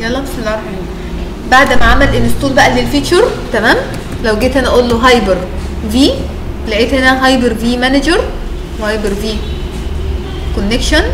يلا بسم الله الرحمن الرحيم بعد ما عمل انستول بقى للفيتشر تمام لو جيت هنا اقول له هايبر في لقيت هنا هايبر في مانجر وهايبر في كونكشن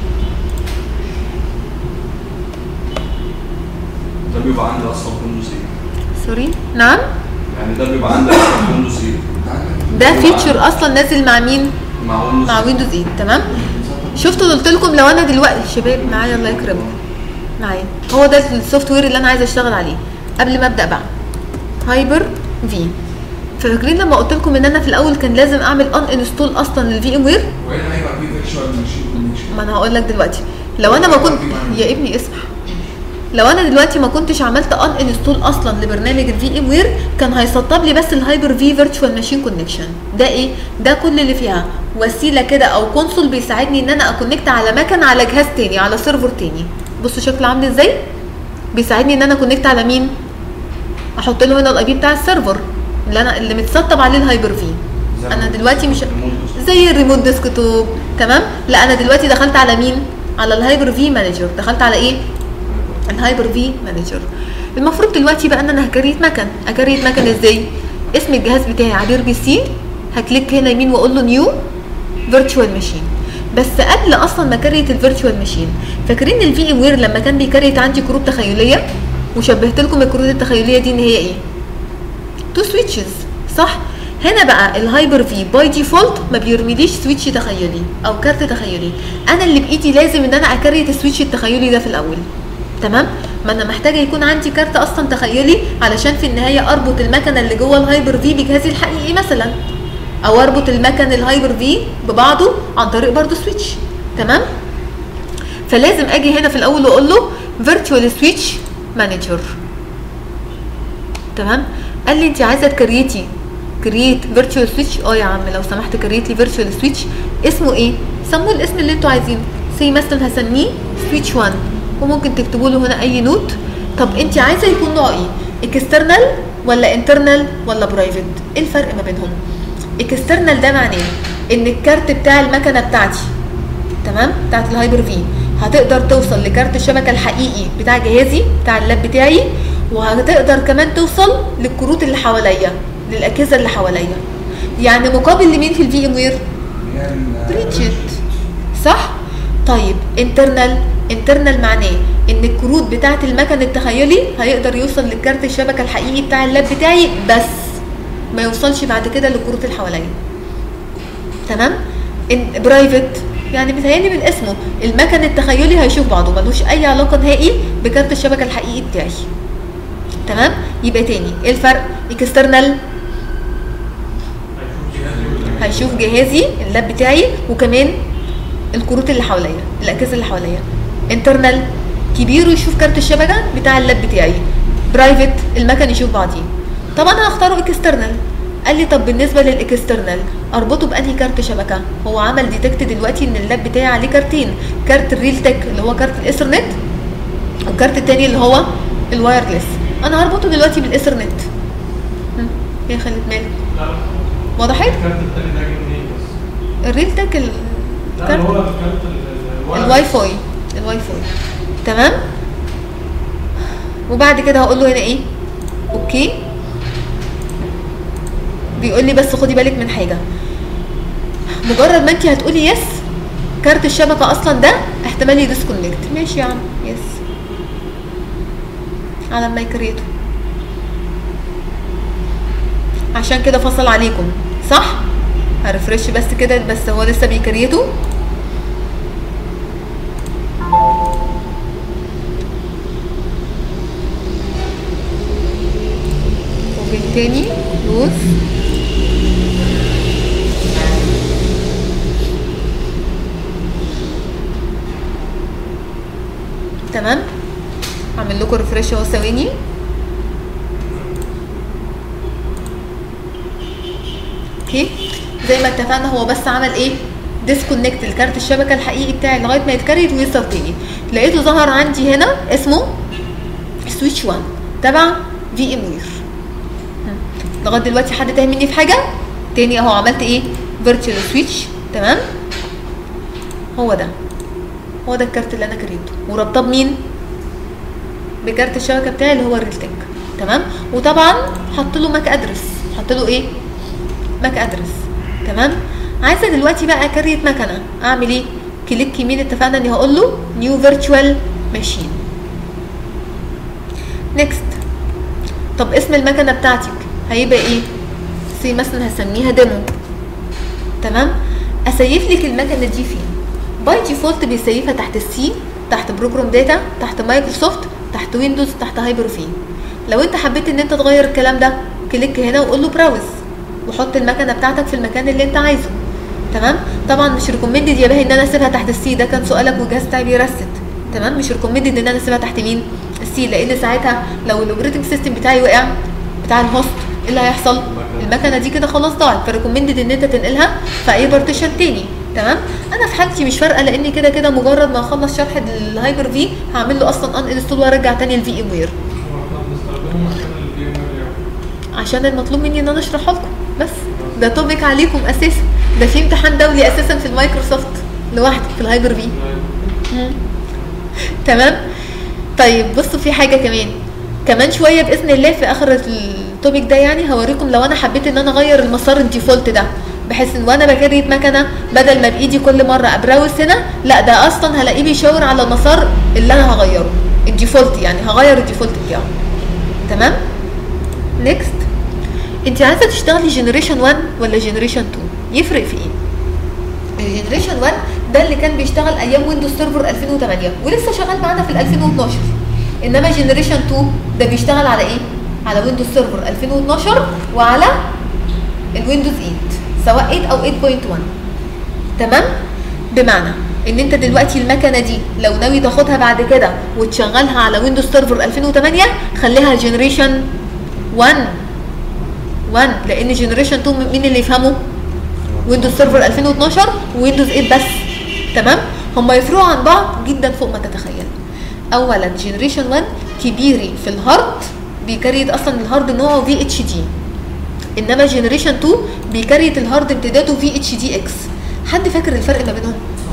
ده بيبقى عندي اصلا ويندوز 8 سوري نعم يعني ده بيبقى عندي اصلا ويندوز 8 ده فيتشر اصلا نازل مع مين مع ويندوز مع ويندوز 8 تمام شفتوا قلت لكم لو انا دلوقتي شباب معايا الله يكرمكم معايا هو ده السوفت وير اللي انا عايزه اشتغل عليه قبل ما ابدا بقى هايبر في فاكرين لما قلت لكم ان انا في الاول كان لازم اعمل ان انستول اصلا للفي ام وير وهنا هيبقى في فيرتشوال ماشين كونكشن ما انا هقول لك دلوقتي لو انا ما كنت يا ابني اسمع لو انا دلوقتي ما كنتش عملت ان انستول اصلا لبرنامج الفي ام وير كان هيسطب لي بس الهايبر في فيرتشوال ماشين كونكشن ده ايه ده كل اللي فيها وسيله كده او كونسول بيساعدني ان انا اكونكت على مكن على جهاز تاني على سيرفر تاني بصوا شكله عامل ازاي بيساعدني ان انا كونكت على مين احط له هنا الاي بي بتاع السيرفر اللي انا اللي متسطب عليه الهايبر في انا دلوقتي مش زي الريموت ديسكتوب تمام لا انا دلوقتي دخلت على مين على الهايبر في مانجر دخلت على ايه الهايبر في مانجر المفروض دلوقتي بقى ان انا هكريت مكن اكريت مكن ازاي اسم الجهاز بتاعي عبير بي سي هكليك هنا يمين واقول له نيو فيرتشوال ماشين بس قبل اصلا ما كريت الفيرتشوال ماشين فاكرين الفي ام وير لما كان بيكريت عندي كروت تخيليه وشبهت لكم الكروت التخيليه دي ان هي ايه تو سويتشز صح هنا بقى الهايبر في باي ديفولت ما بيرميليش سويتش تخيلي او كارت تخيلي انا اللي بايدي لازم ان انا اكريت السويتش التخيلي ده في الاول تمام ما انا محتاجه يكون عندي كارت اصلا تخيلي علشان في النهايه اربط المكنه اللي جوه الهايبر في بجهازي الحقيقي مثلا او اربط المكن الهايبر في ببعضه عن طريق برضو سويتش تمام فلازم اجي هنا في الاول واقول له فيرتشوال سويتش مانجر تمام قال لي انت عايزه تكريتي كرييت فيرتشوال سويتش اه يا عم لو سمحت كريت لي فيرتشوال سويتش اسمه ايه سموه الاسم اللي انتوا عايزينه سي مثلا هسميه سويتش 1 وممكن تكتبوا له هنا اي نوت طب انت عايزه يكون نوع ايه اكسترنال ولا انترنال ولا برايفت ايه الفرق ما بينهم اكسترنال ده معناه ان الكارت بتاع المكنه بتاعتي تمام بتاعت الهايبر في هتقدر توصل لكارت الشبكه الحقيقي بتاع جهازي بتاع اللاب بتاعي وهتقدر كمان توصل للكروت اللي حواليا للاجهزه اللي حواليا يعني مقابل لمين في الفي ام وير بريتشت صح طيب انترنال انترنال معناه ان الكروت بتاعه المكن التخيلي هيقدر يوصل للكارت الشبكه الحقيقي بتاع اللاب بتاعي بس ما يوصلش بعد كده للكروت اللي حواليا تمام ان برايفت يعني متهيألي من اسمه المكن التخيلي هيشوف بعضه ملوش اي علاقه نهائي بكارت الشبكه الحقيقي بتاعي تمام يبقى تاني ايه الفرق اكسترنال هيشوف جهازي اللاب بتاعي وكمان الكروت اللي حواليا الاجهزه اللي حواليا انترنال كبير ويشوف كارت الشبكه بتاع اللاب بتاعي برايفت المكن يشوف بعضيه طب انا هختاره اكسترنال قال لي طب بالنسبه للاكسترنال اربطه بانهي كارت شبكه هو عمل ديتكت دلوقتي ان اللاب بتاعي عليه كارتين كارت الريل تك اللي هو كارت الايثرنت والكارت التاني اللي هو الوايرلس انا هربطه دلوقتي بالايثرنت هم، يا خالد مالك وضحت الكارت التاني ده جه منين بس؟ الريل تك ال... لا كارت اللي هو الكارت ال- ال- الواي فاي الواي فاي تمام وبعد كده هقول له هنا ايه اوكي بيقول لي بس خدي بالك من حاجه مجرد ما انت هتقولي يس كارت الشبكه اصلا ده احتمال يديسكونكت ماشي يا عم يس على ما يكريته عشان كده فصل عليكم صح هرفرش بس كده بس هو لسه بيكريته وبالتاني لوز تمام هعمل لكم ريفرش اهو ثواني اوكي زي ما اتفقنا هو بس عمل ايه ديسكونكت الكارت الشبكه الحقيقي بتاعي لغايه ما يتكريت ويوصل تاني لقيته ظهر عندي هنا اسمه سويتش 1 تبع في ام وير لغايه دلوقتي حد تاه مني في حاجه تاني اهو عملت ايه فيرتشوال سويتش تمام هو ده هو ده الكارت اللي انا كريته وربطاه بمين بكارت الشبكه بتاعي اللي هو الريلتك تمام وطبعا حط له ماك ادرس حط له ايه ماك ادرس تمام عايزه دلوقتي بقى اكريت مكنه اعمل ايه كليك يمين اتفقنا اني هقول له نيو فيرتشوال ماشين نيكست طب اسم المكنه بتاعتك هيبقى ايه سي مثلا هسميها ديمو تمام اسيف لك المكنه دي فين باي ديفولت بيسيفها تحت السي تحت بروجرام داتا تحت مايكروسوفت تحت ويندوز تحت هايبر في لو انت حبيت ان انت تغير الكلام ده كليك هنا وقول له براوز وحط المكنه بتاعتك في المكان اللي انت عايزه تمام طبعا مش ريكومندد يا باهي ان انا اسيبها تحت السي ده كان سؤالك والجهاز بتاعي بيرست تمام مش ريكومندد ان انا اسيبها تحت مين السي لان ساعتها لو الاوبريتنج سيستم بتاعي وقع بتاع الهوست ايه اللي هيحصل المكنه دي كده خلاص ضاعت فريكومندد ان انت تنقلها في اي بارتيشن تاني تمام انا في حالتي مش فارقه لان كده كده مجرد ما اخلص شرح الهايبر في هعمل له اصلا ان انستول وارجع تاني الفي ام وير هو احنا بنستخدمه عشان الفي ام ار عشان المطلوب مني ان انا اشرحه لكم بس ده توبيك عليكم اساسا ده في امتحان دولي اساسا في المايكروسوفت لوحده في الهايبر في مم. تمام طيب بصوا في حاجه كمان كمان شويه باذن الله في اخر التوبيك ده يعني هوريكم لو انا حبيت ان انا اغير المسار الديفولت ده بحيث ان وانا بكريت مكنه بدل ما بايدي كل مره ابراوز هنا لا ده اصلا هلاقيه بيشاور على المسار اللي انا هغيره الديفولت يعني هغير الديفولت بتاعه تمام نيكست انت عايزه تشتغلي جنريشن 1 ولا جنريشن 2 يفرق في ايه الجنريشن 1 ده اللي كان بيشتغل ايام ويندوز سيرفر 2008 ولسه شغال معانا في ال 2012 انما جنريشن 2 ده بيشتغل على ايه على ويندوز سيرفر 2012 وعلى الويندوز 8 سواء 8 او 8.1 تمام بمعنى ان انت دلوقتي المكنه دي لو ناوي تاخدها بعد كده وتشغلها على ويندوز سيرفر 2008 خليها جنريشن 1 1 لان جنريشن 2 مين اللي يفهمه ويندوز سيرفر 2012 وويندوز 8 بس تمام هم يفرقوا عن بعض جدا فوق ما تتخيل اولا جنريشن 1 كبيري في الهارد بيكريت اصلا الهارد نوعه في اتش دي انما جنريشن 2 بيكريت الهارد امتداده في اتش دي اكس حد فاكر الفرق ما بينهم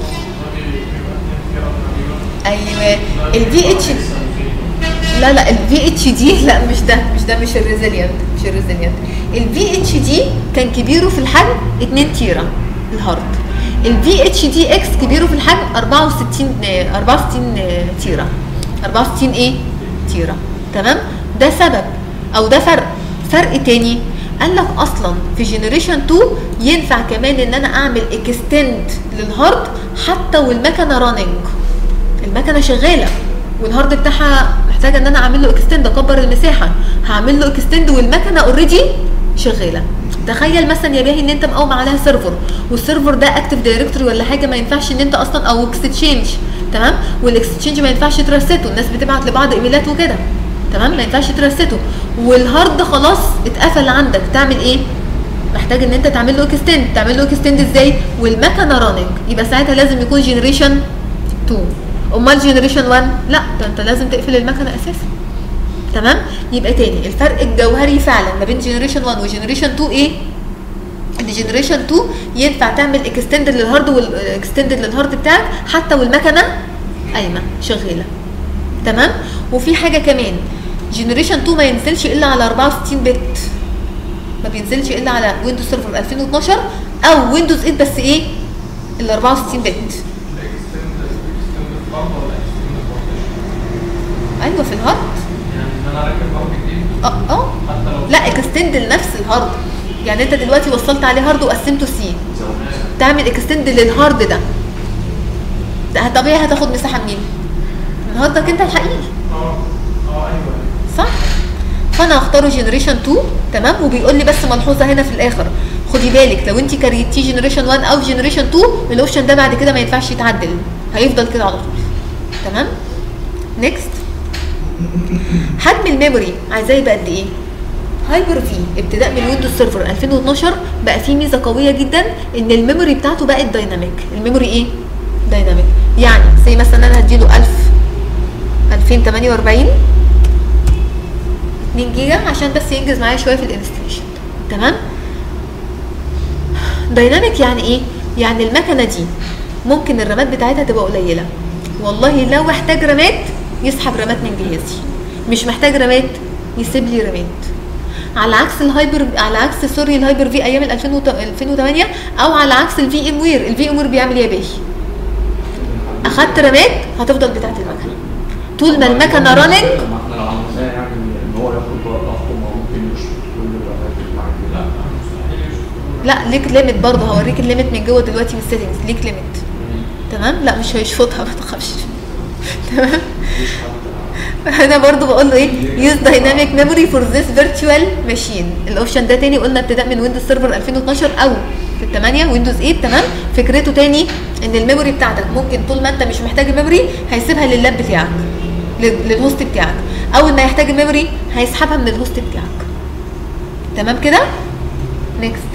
ايوه الفي اتش لا لا الفي اتش دي لا مش ده مش ده مش الريزيلينت مش الريزيلينت الفي اتش دي كان كبيره في الحجم 2 تيرا الهارد الفي اتش دي اكس كبيره في الحجم 64 آه، 64 آه، تيرا 64 ايه تيرا تمام ده سبب او ده فرق فرق تاني قال لك اصلا في جنريشن 2 ينفع كمان ان انا اعمل اكستند للهارد حتى والمكنه راننج المكنه شغاله والهارد بتاعها محتاجه ان انا اعمل له اكستند اكبر المساحه هعمل له اكستند والمكنه اوريدي شغاله تخيل مثلا يا باهي ان انت مقوم عليها سيرفر والسيرفر ده اكتف دايركتوري ولا حاجه ما ينفعش ان انت اصلا او اكستشينج تمام والاكستشينج ما ينفعش ترسته الناس بتبعت لبعض ايميلات وكده تمام ما ينفعش ترسته والهارد خلاص اتقفل عندك تعمل ايه محتاج ان انت تعمل له اكستند تعمل له اكستند ازاي والمكنه راننج يبقى ساعتها لازم يكون جنريشن 2 امال جنريشن 1 لا ده انت لازم تقفل المكنه اساسا تمام يبقى تاني الفرق الجوهري فعلا ما بين جنريشن 1 وجنريشن 2 ايه ان جنريشن 2 ينفع تعمل اكستند للهارد والاكستند للهارد بتاعك حتى والمكنه قايمه شغاله تمام وفي حاجه كمان جنريشن 2 ما ينزلش الا على 64 بت ما بينزلش الا على ويندوز سيرفر 2012 او ويندوز 8 بس ايه ال 64 بت ايوه في الهارد يعني ان انا اركب هارد جديد اه اه حتى لو لا اكستند لنفس الهارد يعني انت دلوقتي وصلت عليه هارد وقسمته سي تعمل اكستند للهارد ده ده طبيعي هتاخد مساحه منين من هاردك انت الحقيقي اه اه ايوه صح فانا هختاره جنريشن 2 تمام وبيقول لي بس ملحوظه هنا في الاخر خدي بالك لو انت كريتي جنريشن 1 او جنريشن 2 الاوبشن ده بعد كده ما ينفعش يتعدل هيفضل كده على طول تمام نيكست حجم الميموري عايزاه يبقى قد ايه هايبر في ابتداء من ويندوز سيرفر 2012 بقى فيه ميزه قويه جدا ان الميموري بتاعته بقت دايناميك الميموري ايه دايناميك يعني زي مثلا انا هديله 1000 2048 2 جيجا عشان بس ينجز معايا شويه في الانستليشن تمام دايناميك يعني ايه يعني المكنه دي ممكن الرامات بتاعتها تبقى قليله والله لو احتاج رامات يسحب رامات من جهازي مش محتاج رامات يسيب لي رامات على عكس الهايبر على عكس سوري الهايبر في ايام ال 2000 وت- 2008 او على عكس الفي ام وير الفي ام وير بيعمل ايه يا باشا اخدت رامات هتفضل بتاعت المكنه طول ما المكنه راننج ما احنا لو عملناه يعني ان هو ياخد وقت اكتر ما هو ممكن يشفط كل الرامات اللي معاه لا كده مستحيل يشوف لا ليك ليميت برضه هوريك الليميت من جوه دلوقتي من السيتنجز ليك ليميت تمام لا مش هيشفطها ما تخافش تمام انا برضو بقول له ايه يوز دايناميك ميموري فور ذيس فيرتشوال ماشين الاوبشن ده تاني قلنا ابتداء من ويندوز سيرفر 2012 او في الثمانية ويندوز 8 تمام فكرته تاني ان الميموري بتاعتك ممكن طول ما انت مش محتاج الميموري هيسيبها لللاب بتاعك لل- للهوست بتاعك اول ما يحتاج الميموري هيسحبها من الهوست بتاعك تمام كده نيكست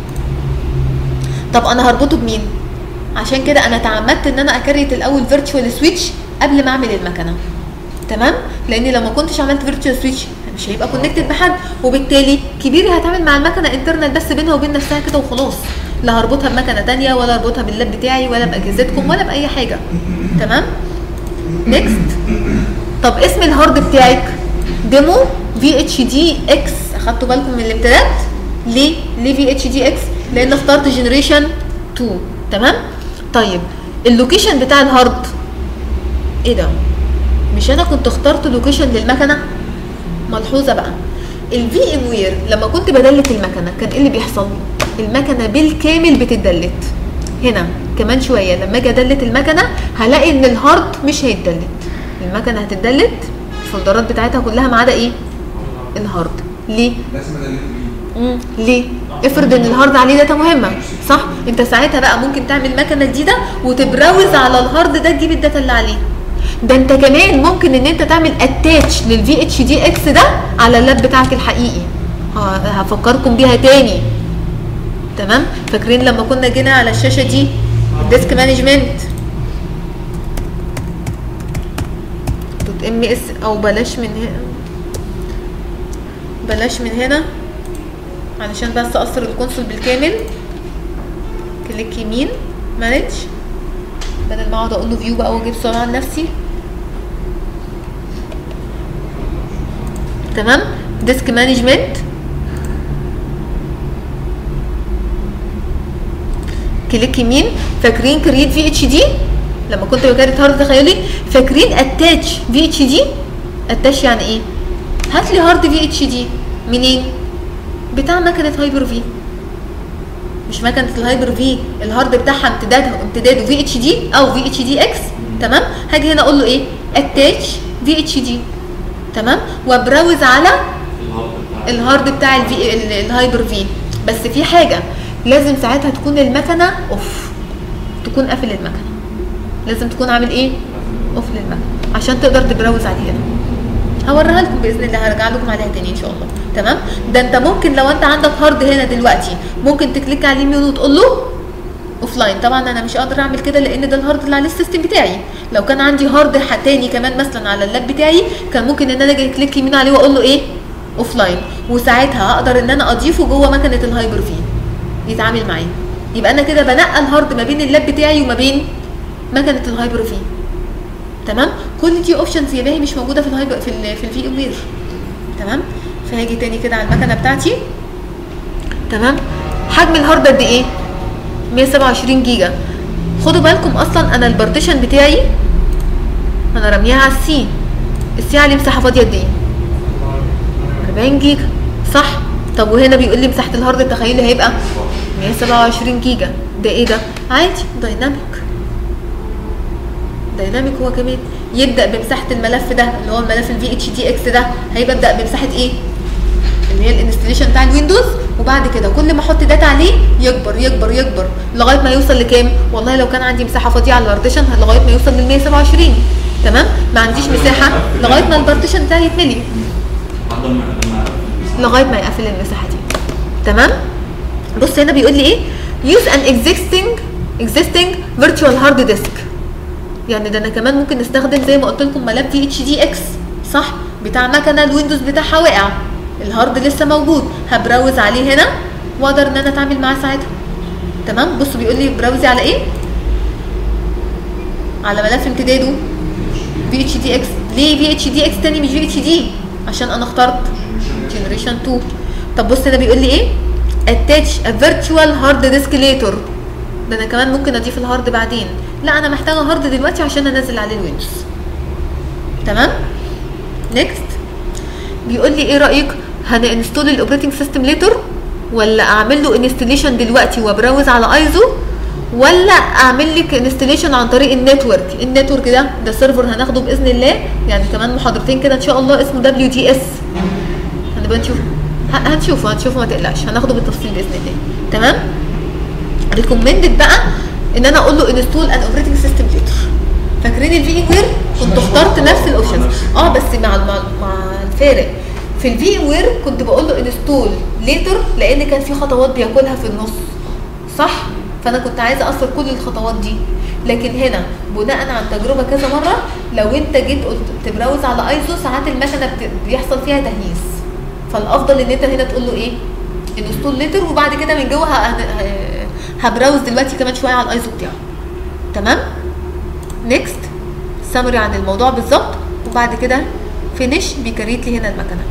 طب انا هربطه بمين عشان كده انا تعمدت ان انا اكريت الاول فيرتشوال سويتش قبل ما اعمل المكنه تمام لان لو ما كنتش عملت فيرتشوال سويتش مش هيبقى كونكتد بحد وبالتالي كبيري هتعمل مع المكنه انترنال بس بينها وبين نفسها كده وخلاص لا هربطها بمكنه تانية ولا هربطها باللاب بتاعي ولا باجهزتكم ولا باي حاجه تمام نيكست طب اسم الهارد بتاعك ديمو في اتش دي اكس اخدتوا بالكم من الامتداد ليه ليه في اتش دي اكس لان اخترت جنريشن 2 تمام طيب اللوكيشن بتاع الهارد ايه ده مش انا كنت اخترت لوكيشن للمكنه ملحوظه بقى الفي ام وير لما كنت بدلت المكنه كان ايه اللي بيحصل المكنه بالكامل بتدلت هنا كمان شويه لما اجي ادلت المكنه هلاقي ان الهارد مش هيتدلت المكنه هتدلت الفولدرات بتاعتها كلها ما عدا ايه الهارد ليه لازم ادلت بيه مم. ليه؟ افرض ان الهارد عليه داتا مهمه صح؟ انت ساعتها بقى ممكن تعمل مكنه جديده وتبراوز على الهارد ده تجيب الداتا اللي عليه. ده انت كمان ممكن ان انت تعمل اتاتش للفي اتش دي اكس ده على اللاب بتاعك الحقيقي. ه- هفكركم بيها تاني. تمام؟ فاكرين لما كنا جينا على الشاشه دي الديسك مانجمنت دوت ام اس او بلاش من هنا بلاش من هنا علشان بس اقصر الكونسول بالكامل كليك يمين مانج بدل ما اقعد اقول له فيو بقى واجيب سرعه لنفسي تمام ديسك مانجمنت كليك يمين فاكرين كريت في اتش دي لما كنت بكريت هارد تخيلي فاكرين اتاتش في اتش دي اتاتش يعني ايه هات لي هارد في اتش دي منين بتاع مكنه هايبر في مش مكنه الهايبر في الهارد بتاعها امتدادها امتداده في اتش دي او في اتش دي اكس تمام هاجي هنا اقول له ايه اتاتش في اتش دي تمام وابراوز على الهارد بتاع الهارد بتاع الفي ال- الهايبر في بس في حاجه لازم ساعتها تكون المكنه اوف تكون قافل المكنه لازم تكون عامل ايه اوف للمكنه عشان تقدر تبراوز عليها هوريها لكم باذن الله هرجع لكم عليها تاني ان شاء الله تمام ده انت ممكن لو انت عندك هارد هنا دلوقتي ممكن تكليك على اليمين وتقول له اوف لاين طبعا انا مش قادر اعمل كده لان ده الهارد اللي عليه السيستم بتاعي لو كان عندي هارد ح- تاني كمان مثلا على اللاب بتاعي كان ممكن ان انا اجي كليك يمين عليه واقول له ايه اوف لاين وساعتها هقدر ان انا اضيفه جوه مكنه الهايبر في يتعامل معايا يبقى انا كده بنقل هارد ما بين اللاب بتاعي وما بين مكنه الهايبر في تمام كل دي اوبشنز يا باهي مش موجوده في الهايبر في ال في الفي ام وير تمام فهاجي تاني كده على المكنه بتاعتي تمام حجم الهارد قد ايه 127 جيجا خدوا بالكم اصلا انا البارتيشن بتاعي انا راميها على السي السي عليه مساحه فاضيه قد ايه 40 جيجا صح طب وهنا بيقول لي مساحه الهارد التخيلي هيبقى 127 جيجا ده ايه ده عادي دايناميك دايناميك هو كمان يبدا بمساحه الملف ده اللي هو الملف الفي اتش دي اكس ده هيبقى يبدا بمساحه ايه اللي هي الانستليشن بتاع الويندوز وبعد كده كل ما احط داتا عليه يكبر يكبر يكبر لغايه ما يوصل لكام والله لو كان عندي مساحه فاضيه على البارتيشن لغايه ما يوصل لل 127 تمام ما عنديش مساحه لغايه ما البارتيشن بتاعي يتملي بعد ما لما لغايه ما يقفل المساحه دي تمام بص هنا بيقول لي ايه use an existing existing virtual hard disk يعني ده انا كمان ممكن نستخدم زي ما قلت لكم ملف في اتش دي اكس صح بتاع مكنه الويندوز بتاعها واقع الهارد لسه موجود هبراوز عليه هنا واقدر ان انا اتعامل معاه ساعتها تمام بص بيقول لي براوزي على ايه على ملف امتداده في اتش دي اكس ليه في اتش دي اكس تاني مش في اتش دي عشان انا اخترت جنريشن 2 طب بص هنا بيقول لي ايه اتاتش ا فيرتشوال هارد ديسك ليتر ده انا كمان ممكن اضيف الهارد بعدين لا انا محتاجه هارد دلوقتي عشان انزل عليه الويندوز تمام نيكست بيقول لي ايه رايك هننستول الاوبريتنج سيستم ليتر ولا اعمل له انستليشن دلوقتي وابراوز على ايزو ولا اعمل لك انستليشن عن طريق النتورك النتورك ده ده سيرفر هناخده باذن الله يعني كمان محاضرتين كده ان شاء الله اسمه دبليو دي اس هنبقى نشوف ه- هنشوفه هنشوفه ما تقلقش هناخده بالتفصيل باذن الله تمام ريكومندد بقى ان انا اقول له انستول ان اوبريتنج سيستم ليتر فاكرين الفي وير كنت اخترت نفس الاوبشنز اه بس مع مع, مع الفارق في الفي وير كنت بقول له انستول ليتر لان كان في خطوات بياكلها في النص صح فانا كنت عايزه اقصر كل الخطوات دي لكن هنا بناء عن تجربه كذا مره لو انت جيت قلت تبراوز على ايزو ساعات المكنه بت- بيحصل فيها تهييس فالافضل ان انت هنا تقول له ايه انستول ليتر وبعد كده من جوه ه- ه- هبراوز دلوقتي كمان شويه على الايزو بتاعه تمام نيكست سمري عن الموضوع بالظبط وبعد كده فينيش بيكريت لي هنا المكنه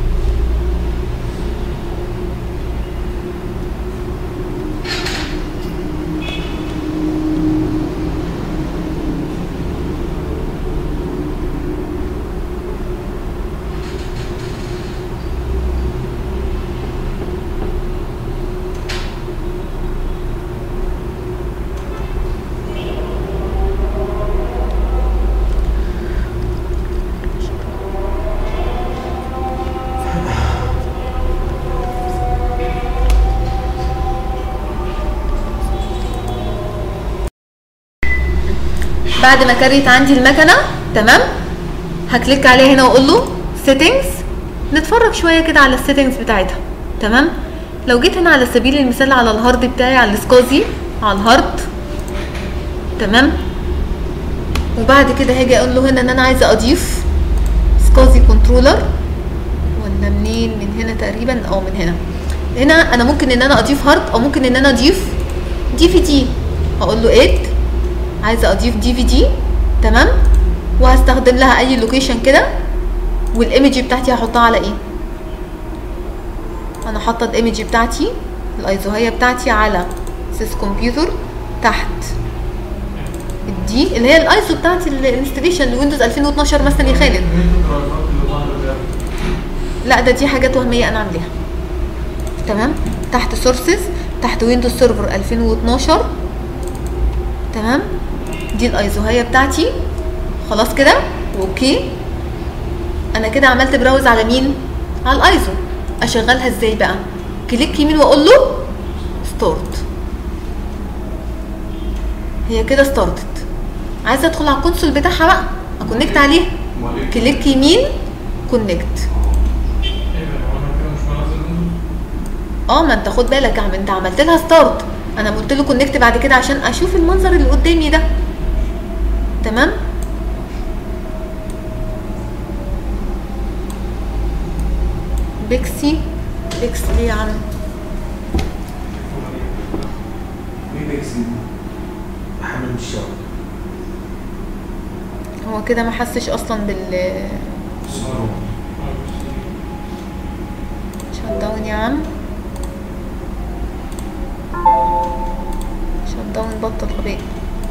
بعد ما كريت عندي المكنه تمام هكليك عليها هنا واقول له سيتنجز نتفرج شويه كده على السيتنجز بتاعتها تمام لو جيت هنا على سبيل المثال على الهارد بتاعي على السكازي على الهارد تمام وبعد كده هاجي اقول له هنا ان انا عايزه اضيف سكازي كنترولر ولا منين من هنا تقريبا او من هنا هنا انا ممكن ان انا اضيف هارد او ممكن ان انا اضيف دي في دي هقول له اد عايزه اضيف دي في دي تمام وهستخدم لها اي لوكيشن كده والايمج بتاعتي هحطها على ايه انا حاطه الايمج بتاعتي الايزوهيه بتاعتي على سيس كمبيوتر تحت دي اللي هي الايزو بتاعتي الانستليشن لويندوز 2012 مثلا يا خالد لا ده دي حاجات وهميه انا عاملاها تمام تحت سورسز تحت ويندوز سيرفر 2012 تمام دي الايزوهيه بتاعتي خلاص كده اوكي انا كده عملت براوز على مين على الايزو اشغلها ازاي بقى كليك يمين واقول له ستارت هي كده ستارتت عايزه ادخل على الكونسول بتاعها بقى اكونكت عليه كليك يمين كونكت اه ما انت خد بالك يا عم انت عملت لها ستارت انا قلت له كونكت بعد كده عشان اشوف المنظر اللي قدامي ده تمام بيكسي بيكس ليه يا عم ليه بيكسي؟ حامل الشغل هو كده ما حسش اصلا بال شت داون يا عم شت داون بطل غباء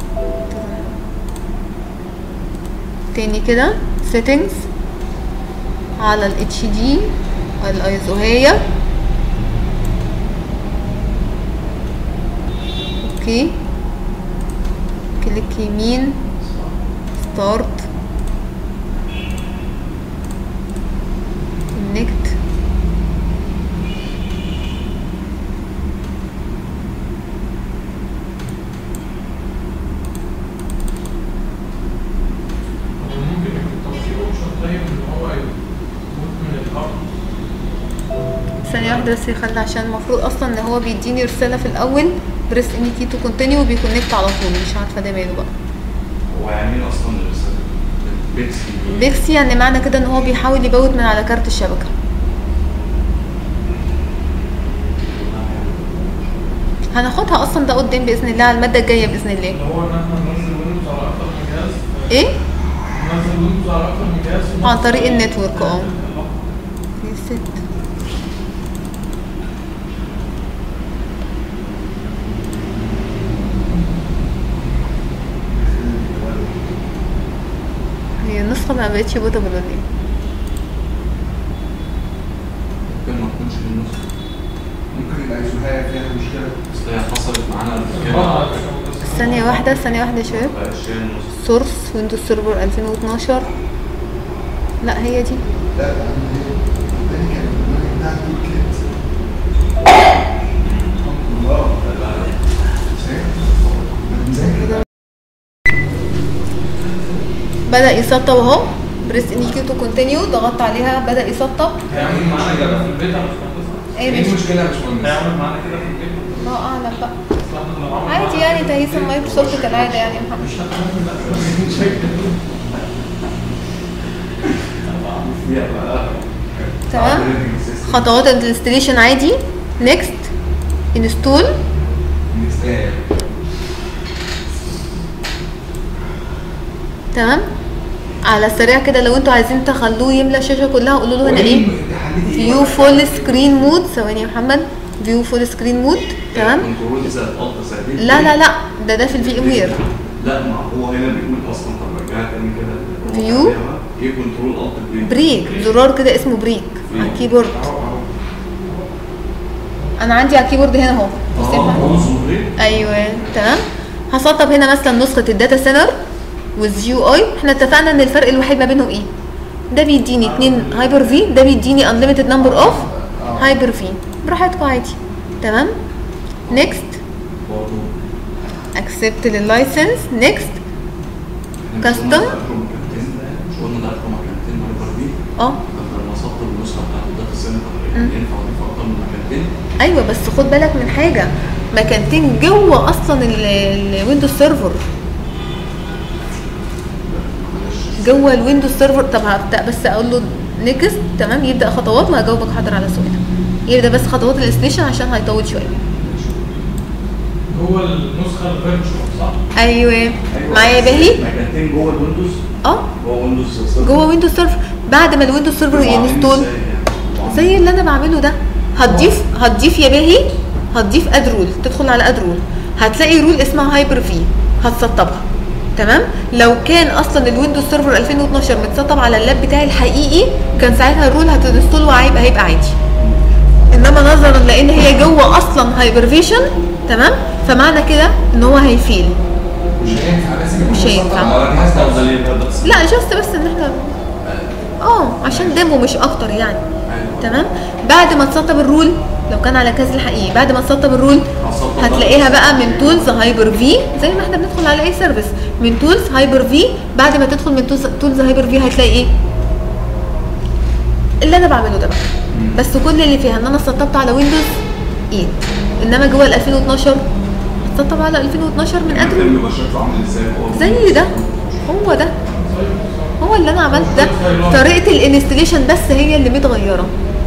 تاني كده settings على ال HD الايزوهية اوكي كليك يمين ستارت كونكت ممكن يكون طب في اوبشن طيب ان هو يموت من الارض ثانية واحدة بس يخلي عشان المفروض اصلا ان هو بيديني رسالة في الاول بريس ان كي تو كونتينيو وبيكونكت على طول مش عارفة ده ماله بقى هو يعني ايه اصلا الرسالة؟ بيكسي بيكسي يعني معنى كده ان هو بيحاول يبوت من على كارت الشبكة هناخدها اصلا ده قدام باذن الله على المادة الجاية باذن الله اللي هو ان احنا ننزل ويندوز على اكتر من جهاز ايه نزل ويندوز على اكتر من جهاز عن طريق النتورك اه ريست هي النسخة ما بقتش بوتابل ولا ايه؟ ممكن ما تكونش في النص ممكن يبقى يسوها فيها مشكله بس هي حصلت معانا قبل اه كده ثانية واحدة ثانية واحدة يا شباب بقاش هي النص سورس ويندوز سيرفر 2012 لا هي دي لا ده الثاني كان البرنامج بتاع تول كيت الله مذاكر بدأ يسطب اهو بريس ان كيو تو كونتينيو ضغطت عليها بدأ يسطب هيعمل معانا كده في البيت يا باشمهندس ايه ايه ماشي المشكله يا باشمهندس؟ هيعمل معانا كده في البيت الله اعلم بقى اصل احنا لو عملنا عادي يعني تهيس المايكروسوفت كالعادة يعني يا محمد مش هتعمل لا مش هيكتب. فيها بقى تمام operating system. خطوات الانستليشن عادي نيكست انستول نستاهل. تمام على السريع كده لو انتوا عايزين تخلوه يملى الشاشه كلها قولوا له هنا ايه حليتي فيو فول سكرين مود ثواني يا محمد فيو فول سكرين مود تمام كنترول زائد الت زائد لا لا لا ده ده في الفي ام وير لا ما هو هنا بيقول اصلا طب رجعها تاني كده View. ايه كنترول الت بريك زرار كده اسمه بريك على الكيبورد انا عندي على الكيبورد هنا اهو بصي يا اه محمد. عنصر بريك ايوه تمام هسطب هنا مثلا نسخه الداتا سنتر وذ يو اي احنا اتفقنا ان الفرق الوحيد ما بينهم ايه ده بيديني اتنين هايبر في ده بيديني انليميتد نمبر اوف هايبر في براحتكم عادي تمام نيكست برضه اكسبت لللايسنس نيكست Custom. مش قلنا ده رقم مكانتين هايبر دي اه طب لما صبت النسخه بتاعت الداتا سنتر ينفع اضيف اكتر من مكانتين ايوه بس خد بالك من حاجه مكانتين جوه اصلا الويندوز سيرفر معلش جوه الويندوز سيرفر طب هبدا بس اقول له نيكست تمام يبدا خطوات وهجاوبك حاضر على سؤالك يبدا بس خطوات الانستليشن عشان هيطول شويه جوه النسخه الفيرتشوال صح؟ ايوه معايا يا باهي مكانتين جوه الويندوز اه جوه ويندوز سيرفر جوه ويندوز سيرفر بعد ما الويندوز سيرفر وعاملين ينستول ازاي يعني؟ زي اللي انا بعمله ده هتضيف هتضيف يا باهي هتضيف اد رول تدخل على اد رول هتلاقي رول اسمها هايبر في هتسطبها تمام لو كان اصلا الويندوز سيرفر 2012 متسطب على اللاب بتاعي الحقيقي كان ساعتها الرول هتنستول وهيبقى هيبقى عادي انما نظرا لان هي جوه اصلا هايبرفيشن تمام فمعنى كده ان هو هيفيل مش هينفع لازم مش يكون هينفع. مسطب على الجهاز ده. افضل ايه بقى بس لا جاست بس ان احنا اه عشان ديمو مش اكتر يعني تمام بعد ما تسطب الرول لو كان على كاز الحقيقي بعد ما تسطب الرول هسطب هتلاقيها بقى من تولز هايبر في زي ما احنا بندخل على اي سيرفيس من تولز هايبر في بعد ما تدخل من تولز تولز هايبر في هتلاقي ايه اللي انا بعمله ده بقى بس كل اللي فيها ان انا سطبت على ويندوز 8 انما جوه ال 2012 سطب على 2012 من ادرو الفيلم يبقى شكله عامل ازاي هو زي ده هو ده هو اللي انا عملت ده طريقه الانستليشن بس هي اللي متغيره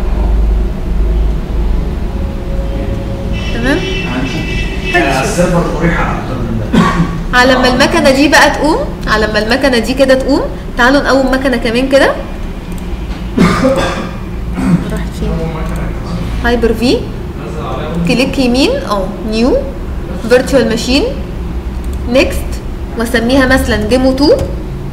تمام يعني السيرفر مريحه اكتر من ده على ما المكنه دي بقى تقوم على ما المكنه دي كده تقوم تعالوا نقوم مكنه كمان كده راحت فين هو مكنه كمان هايبر في نزل عليها كليك يمين او نيو فيرتشوال ماشين نيكست واسميها مثلا ديمو 2 سؤال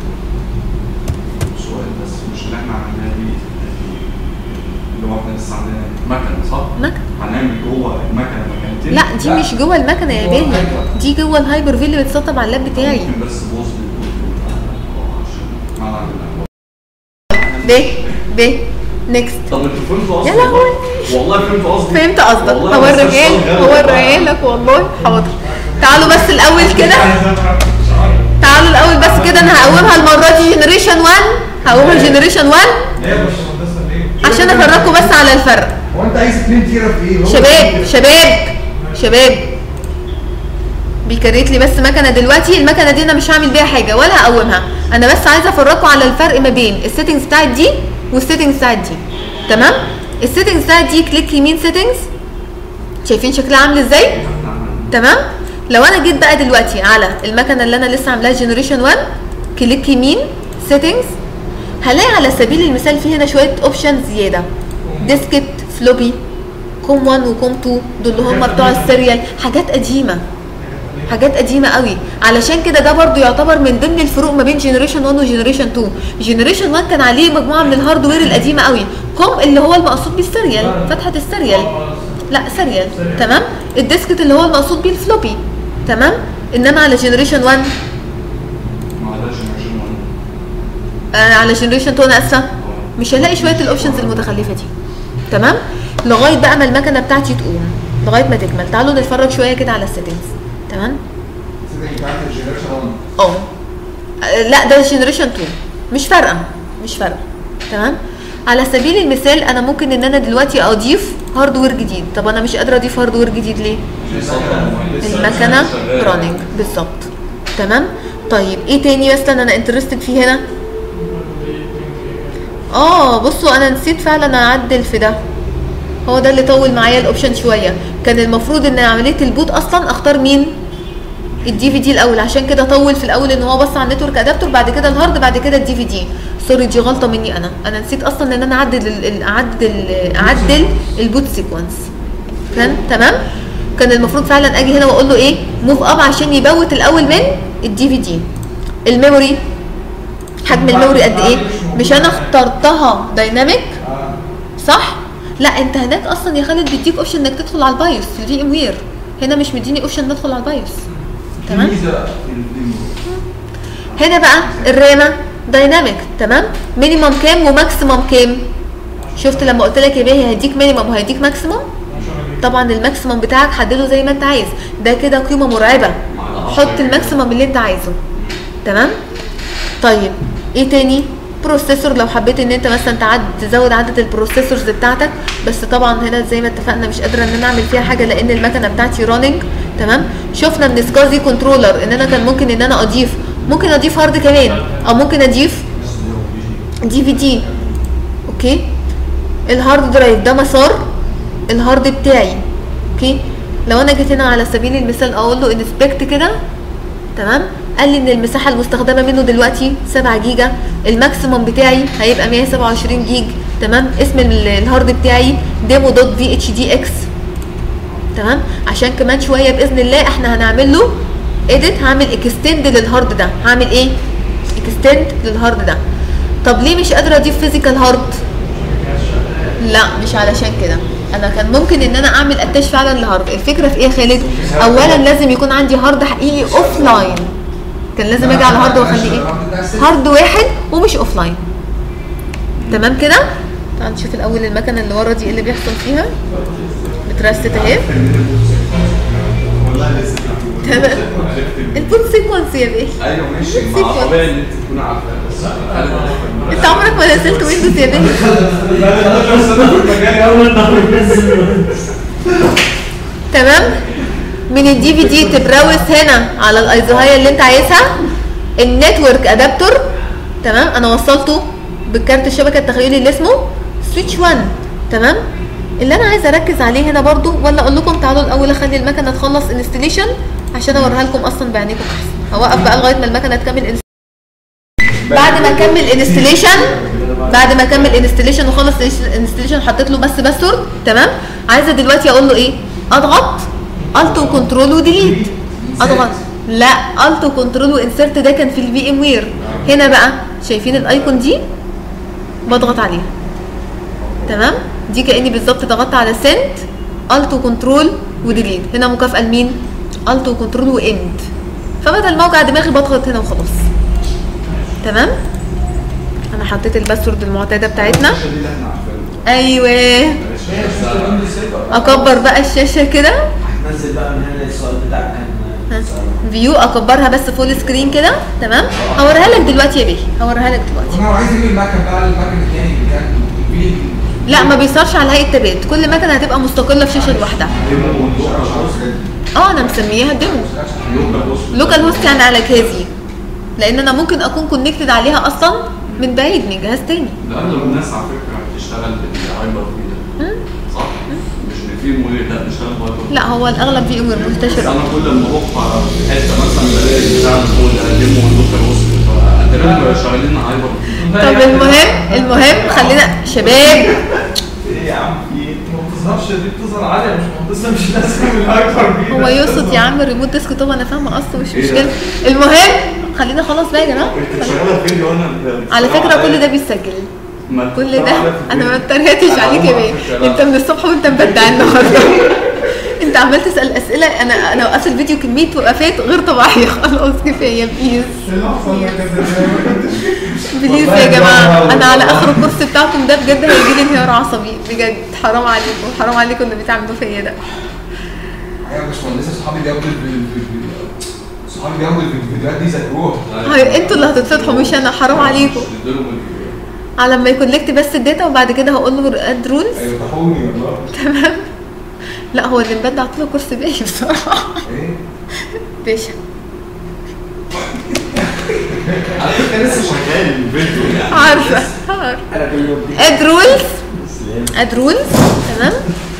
بس مش اللي احنا عملناه دي اللي هو احنا لسه عندنا مكنه صح؟ مكنه هنعمل جوه المكنه مكانتين لا دي لا. مش جوه المكنه يا جوه باهي الهايبر. دي جوه الهايبر في اللي بتسطب على اللاب بتاعي ممكن بس بوظ عشان ما علينا. ب ب نيكست طب انتوا فهمتوا قصدي؟ يا لهوي. والله فهمتوا قصدي فهمت قصدك والله بس هوريها الصوت لك غلط. هوريها لك والله حاضر تعالوا بس الاول كده تعالوا الاول بس كده انا هقومها المره دي جنريشن 1 هقومها جنريشن 1 ليه يا باشمهندسه ليه؟ عشان افرجكم بس على الفرق هو انت عايز 2 تيرا في ايه؟ هو شباب شباب شباب بيكريت لي بس مكنه دلوقتي المكنه دي انا مش هعمل بيها حاجه ولا هقومها انا بس عايزه افرجكم على الفرق ما بين السيتنجز بتاعت دي والسيتنجز بتاعت دي تمام السيتنجز بتاعت دي كليك يمين سيتنجز شايفين شكلها عامل ازاي تمام لو انا جيت بقى دلوقتي على المكنه اللي انا لسه عاملاها جنريشن 1 كليك يمين settings هلاقي على سبيل المثال في هنا شويه اوبشنز زياده ديسكت فلوبي كوم 1 وكوم 2 دول اللي هم بتوع السيريال حاجات قديمه حاجات قديمه قوي علشان كده ده برضو يعتبر من ضمن الفروق ما بين جنريشن 1 وجنريشن 2 جنريشن 1 كان عليه مجموعه من الهاردوير القديمه قوي كوم اللي هو المقصود بالسيريال فتحه السيريال لا سيريال تمام الديسكت اللي هو المقصود بيه الفلوبي تمام انما على جنريشن 1 ما عندهاش جنريشن 1 آه على جنريشن 2 انا اسفه مش هلاقي شويه الاوبشنز المتخلفه دي تمام لغايه بقى ما المكنه بتاعتي تقوم لغايه ما تكمل تعالوا نتفرج شويه كده على السيتنجز تمام سيتنج بتاعت الجنريشن 1 اه آه، لا ده جنريشن 2 مش فارقه مش فارقه تمام على سبيل المثال انا ممكن ان انا دلوقتي اضيف هاردوير جديد طب انا مش قادره اضيف هاردوير جديد ليه في سطر لسه المكنه شغال. راننج بالظبط تمام طيب ايه تاني مثلا انا انترستد فيه هنا اه بصوا انا نسيت فعلا اعدل في ده هو ده اللي طول معايا الاوبشن شويه كان المفروض ان عمليه البوت اصلا اختار مين الدي في دي الاول عشان كده طول في الاول ان هو بص على النتورك ادابتور بعد كده الهارد بعد كده الدي في دي سوري دي غلطه مني انا انا نسيت اصلا ان انا اعدل ال- ال- اعدل اعدل البوت سيكونس كان تمام كان المفروض فعلا اجي هنا واقول له ايه موف اب عشان يبوت الاول من الدي في دي الميموري حجم الميموري قد ايه مش انا اخترتها دايناميك اه صح لا انت هناك اصلا يا خالد بيديك اوبشن انك تدخل على البايوس في الفي ام وير هنا مش مديني اوبشن ندخل على البايوس تمام ميزه في الديمو هنا بقى الرامه دايناميك تمام مينيمم كام وماكسيمم كام شفت لما قلت لك يا باهي هيديك مينيمم وهيديك ماكسيمم طبعا الماكسيمم بتاعك حدده زي ما انت عايز ده كده قيمه مرعبه حط الماكسيمم اللي انت عايزه تمام طيب ايه تاني بروسيسور لو حبيت ان انت مثلا تعد تزود عدد البروسيسورز بتاعتك بس طبعا هنا زي ما اتفقنا مش قادره ان انا اعمل فيها حاجه لان المكنه بتاعتي راننج تمام شفنا من سكازي كنترولر ان انا كان ممكن ان انا اضيف ممكن اضيف هارد كمان او ممكن اضيف دي في دي اوكي الهارد درايف ده مسار الهارد بتاعي اوكي لو انا جيت هنا على سبيل المثال اقول له انسبكت كده تمام قال لي ان المساحه المستخدمه منه دلوقتي 7 جيجا الماكسيموم بتاعي هيبقى 127 جيج تمام اسم ال- الهارد بتاعي ديمو دوت في اتش دي اكس تمام عشان كمان شويه باذن الله احنا هنعمل له اديت هعمل اكستند للهارد ده هعمل ايه اكستند للهارد ده طب ليه مش قادره اضيف فيزيكال هارد لا مش علشان كده انا كان ممكن ان انا اعمل اتاش فعلا لهارد الفكره في ايه يا خالد اولا لازم يكون عندي هارد حقيقي اوف لاين كان لازم اجي على هارد واخليه ايه هارد واحد ومش اوف لاين تمام كده تعال نشوف الاول المكنه اللي ورا دي ايه اللي بيحصل فيها بترست اهي والله لسه تمام البوت سيكونس يا بيه ايوه ماشي Sequence. ما طبيعي ان انت تكون عارفه بس انت عمرك ما نزلت ويندوز يا بيه تمام من الدي في دي تبراوز هنا على الايزوهايه اللي انت عايزها النتورك ادابتور تمام انا وصلته بالكارت الشبكه التخيلي اللي اسمه سويتش 1 تمام اللي انا عايزه اركز عليه هنا برضو ولا اقول لكم تعالوا الاول اخلي المكنه تخلص انستليشن عشان اوريها لكم اصلا بعينيكم احسن هوقف بقى لغايه ما المكنه تكمل installation. بعد ما اكمل انستليشن بعد ما اكمل انستليشن وخلص انستليشن حطيت له بس باسورد تمام عايزه دلوقتي اقول له ايه اضغط الت وكنترول وديليت اضغط لا الت وكنترول وانسرت ده كان في الفي ام وير هنا بقى شايفين الايكون دي بضغط عليها تمام دي كاني بالظبط ضغطت على سنت الت وكنترول وديليت هنا مكافاه لمين الت وكنترول واند فبدل موجع دماغي بضغط هنا وخلاص تمام انا حطيت الباسورد المعتاده بتاعتنا الشاشة دي اللي احنا عارفينها ايوه اكبر بقى الشاشه كده هتنزل بقى من هنا السؤال بتاعك كان سؤال. فيو اكبرها بس فول سكرين كده تمام هوريها لك دلوقتي يا بيه هوريها لك دلوقتي انا عايز اجيب المكن بقى المكن التاني اللي كان في لا ما بيصيرش على هيئه تابات كل مكنه هتبقى مستقله في شاشه لوحدها اه انا مسمياها ديمو لوكال هوست يعني على جهازي لان انا ممكن اكون كونكتد عليها اصلا من بعيد من جهاز تاني ده اغلب الناس على فكره بتشتغل بالهايبر في ده صح؟ مش ان في مدير لا بيشتغل بهايبر لا هو الاغلب في امور بس منتشر انا كل ما اروح في حته مثلا بلاقي بتاع هو ده ديمو لوكال هوست فانا اتريهم شغالين هايبر طب المهم المهم خلينا شباب ايه يا عم في ايه؟ ما بتظهرش دي بتظهر عالية مش مهندسة مش لازم الهايبر بي هو يقصد يا عم الريموت ديسك طب انا فاهمه اصلا مش إيه ده؟ مشكله المهم خلينا خلاص بقى يا جماعه انت شغاله فين وانا على فكره كل ده بيسجل ما كل ده بتطلع في انا ما الفيديو. اتريقتش أنا عليك أول يا مرة بيه أخش انت من الصبح وانت مبدع النهارده انت عمال تسال اسئله انا انا وقفت الفيديو كميه وقفات غير طبيعيه خلاص كفايه بليز بليز يا جماعه انا على اخر الكورس بتاعكم ده بجد هيجي لي انهيار عصبي بجد حرام عليكم حرام عليكم اللي بتعملوه فيا ده يا باشمهندس صحابي بياخدوا ال- ال- ال- صحابي بياخدوا الفيديوهات دي ذاكروها هاي انتوا اللي هتتفتحوا مش انا حرام عليكم مش نديلهم الفيديو. على ما يكولكت بس الداتا وبعد كده هقول له اد رولز ايوه فتحوني والله تمام لا هو اللي مبدع طول كورس باقي بصراحه ايه باشا على فكره لسه شغال الفيديو يعني عارفه عارفة. انا كل يوم دي اد رولز سلام اد رولز تمام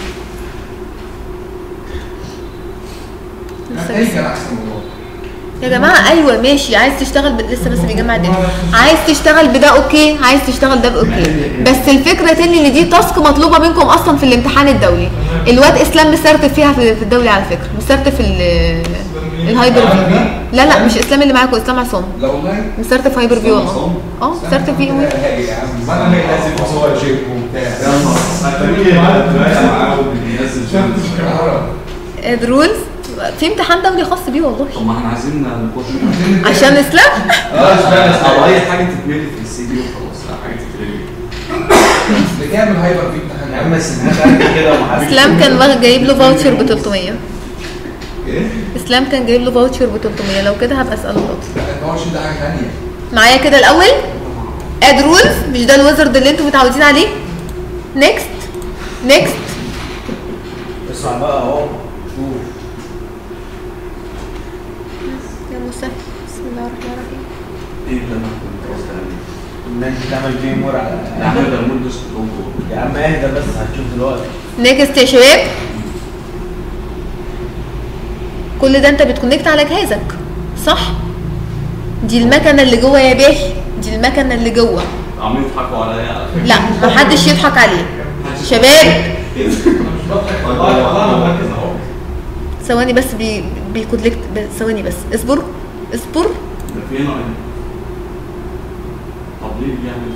تاني كان احسن والله يا جماعه ايوه ماشي عايز تشتغل ب... لسه بس بيجمع الداتا عايز تشتغل بده اوكي عايز تشتغل ده اوكي بس الفكره تاني ان دي تاسك مطلوبه منكم اصلا في الامتحان الدولي الواد اسلام مسرتف فيها في, في الدولي على فكره مسرتف ال الهايبر في لا لا مش اسلام اللي معاكم اسلام عصام لا والله مسرتف هايبر في والله اه مسرتف في لا يا عم ما انا لازم صور جيب وبتاع اد رولز في امتحان دولي خاص بيه والله طب ما احنا عايزين نخش عشان اسلام او اي حاجه تتملي في السي دي وخلاص لا حاجه تتملي بتعمل هايبر في امتحان يا عم سيبناش قد كده ومحدش اسلام كان واخد- جايب له فاوتشر ب 300 ايه؟ اسلام كان جايب له فاوتشر ب 300 لو كده هبقى اساله برضه لا التوشن ده حاجه ثانيه معايا كده الاول اد رولز مش ده الويزرد اللي انتوا متعودين عليه نيكست نيكست اسمع بقى اهو شوف يا مسهل بسم الله الرحمن الرحيم ايه اللي انا كنت قصدي عليه؟ ان انت تعمل فيه مور على يا عم ده المود ديسك توب يا عم اهدى بس هتشوف دلوقتي نيكست يا شباب كل ده انت بتكونكت على جهازك صح دي المكنه اللي جوه يا باهي دي المكنه اللي جوه عمالين يضحكوا عليا لا محدش يضحك عليه شباب انا مش بضحك والله والله انا مركز اهو ثواني بس بي بيكونكت ب- ثواني بس اصبر اصبر ده في هنا ايه؟ طب ليه بيعمل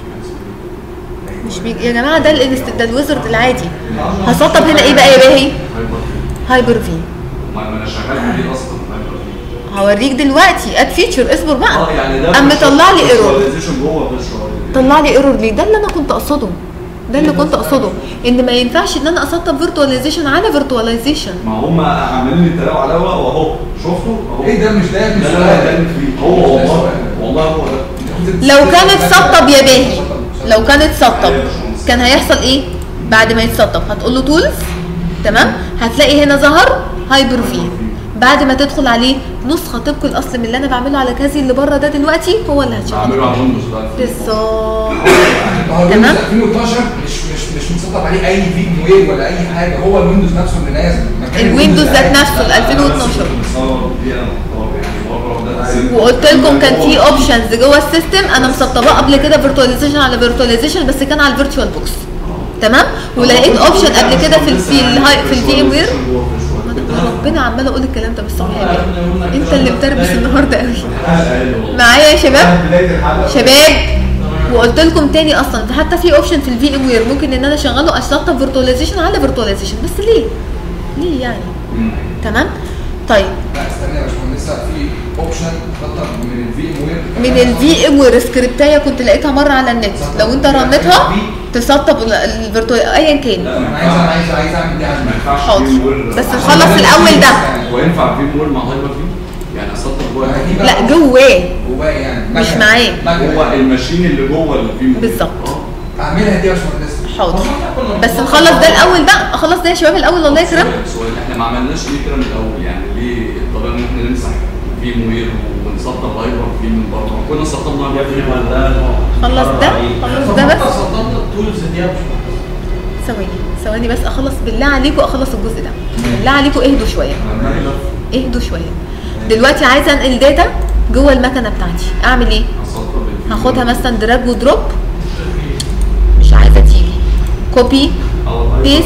كده؟ مش بي... يا جماعه ده الانست... ده الويزرد العادي هسطب هنا ايه بقى يا باهي هايبر في هايبر في ما ما انا شغال بيه اصلا هايبر في هوريك دلوقتي اد فيتشر اصبر اه بقى يعني ده قام مطلع لي ايرور فيرتشواليزيشن جوه فيرتشوال طلع لي ايرور ليه ده اللي انا كنت اقصده ده اللي كنت اقصده ان ما ينفعش ان انا اسطب فيرتواليزيشن على فيرتواليزيشن ما هم عاملين لي التلاوه على هوا واهو شفتوا اهو ايه ده مش ده لا مش لا ده لا ده فيه. هو والله والله هو ده لو كانت سطب يا باهي لو كانت سطب كان هيحصل ايه بعد ما يتسطب هتقول له تولز تمام هتلاقي هنا ظهر هايبر في بعد ما تدخل عليه نسخه طبق الاصل من اللي انا بعمله على جهازي اللي بره ده دلوقتي هو اللي هتشغله بعمله على ويندوز دلوقتي بالظبط هو تمام. الويندوز 2012 مش مش مش مسطب عليه اي فيديو وير ولا اي حاجه هو الويندوز نفسه اللي نازل مكان الويندوز ذات العادي. نفسه ال 2012 بصور دي انا مختار يعني بره ده تسيب. وقلت لكم كان في اوبشنز جوه السيستم انا مسطباه قبل كده فيرتواليزيشن على فيرتواليزيشن بس كان على الفيرتشوال بوكس تمام ولقيت اوبشن قبل كده في ال في الهاي في الفي ام وير ربنا عمال اقول الكلام ده بالصبح يا بيه. انت اللي متربس النهارده قوي معايا يا شباب بدايه الحلقه شباب وقلت لكم تاني اصلا حتى في اوبشن في الفي ام وير ممكن ان انا اشغله اسطب فيرتواليزيشن على فيرتواليزيشن بس ليه؟ ليه يعني؟ تمام؟ طيب لا استنى يا باشمهندس في اوبشن خطر من الفي ام وير من الفي ام وير سكريبتايه كنت لقيتها مره على النت لو انت رنتها تسطب الفيرتوال ايا كان انا عايز انا عايز عايز اعمل دي ما عشان ينفعش حاضر. في مول بس نخلص الاول ده هو ينفع في مول مع هايبر فيه؟ يعني اسطب جوه لا جواه جواه يعني مش مكنة. معاه. مكنة. هو الماشين اللي جوه اللي فيه مول. بالظبط. آه. اعملها دي يا باشمهندس حاضر بس نخلص ده الاول ده خلص ده يا شباب الاول الله يكرم سؤال- سؤال احنا ما عملناش ليه كده من الاول يعني ليه الطريقه ان احنا نمسح في موير ونسطب هايبر فيه من بره كنا سطبنا يا هايبر ابني فيه ما ده خلص ده خلص ده انت بس صدمت التولز دي يا باشمهندس ثواني ثواني بس اخلص بالله عليكم اخلص الجزء ده بالله عليكم اهدوا شويه اهدوا شويه دلوقتي عايزه انقل داتا جوه المكنه بتاعتي اعمل ايه هسطب هاخدها مثلا دراج ودروب مش عايزه تيجي كوبي بيست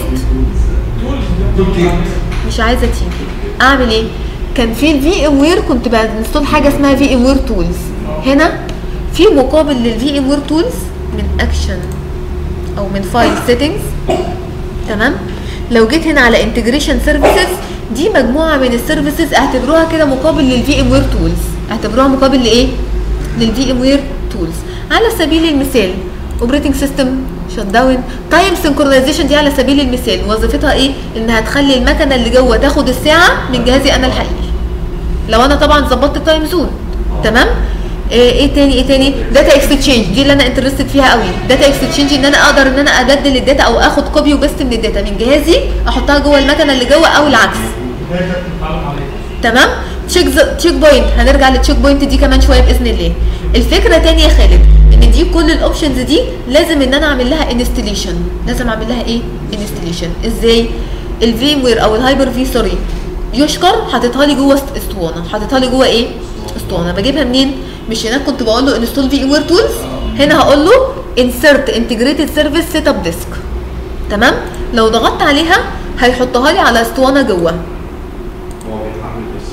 مش عايزه تيجي اعمل ايه كان في الفي ام وير كنت بنستول حاجه اسمها في ام وير تولز هنا في مقابل للفي ام وير تولز من اكشن او من فايل سيتنجز تمام لو جيت هنا على انتجريشن سيرفيسز دي مجموعه من السيرفيسز اعتبروها كده مقابل للفي ام وير تولز اعتبروها مقابل لايه للفي ام وير تولز على سبيل المثال اوبريتنج سيستم شت داون تايم سنكرونايزيشن دي على سبيل المثال وظيفتها ايه انها تخلي المكنه اللي جوه تاخد الساعه من جهازي انا الحقيقي لو انا طبعا ظبطت التايم زون تمام ايه إيه تاني ايه تاني داتا اكستشينج دي اللي انا انترستد فيها قوي داتا اكستشينج ان انا اقدر ان انا ابدل الداتا او اخد كوبي وبيست من الداتا من جهازي احطها جوه المكنه اللي جوه او العكس ده كانت بتتعلم عليه تمام تشيك تشيك بوينت هنرجع للتشيك بوينت دي كمان شويه باذن الله الفكره تاني يا خالد ان دي كل الاوبشنز دي لازم ان انا اعمل لها انستليشن لازم اعمل لها ايه انستليشن ازاي الفيم وير او الهايبر في سوري يشكر حاططها لي جوه است- اسطوانه حاططها لي جوه ايه اسطوانه بجيبها منين مش هناك كنت بقول له انستول في وير تولز هنا هقول له انسرت انتجريتد سيرفيس سيت اب ديسك تمام لو ضغطت عليها هيحطها لي على اسطوانه جوه هو بيتحمل بس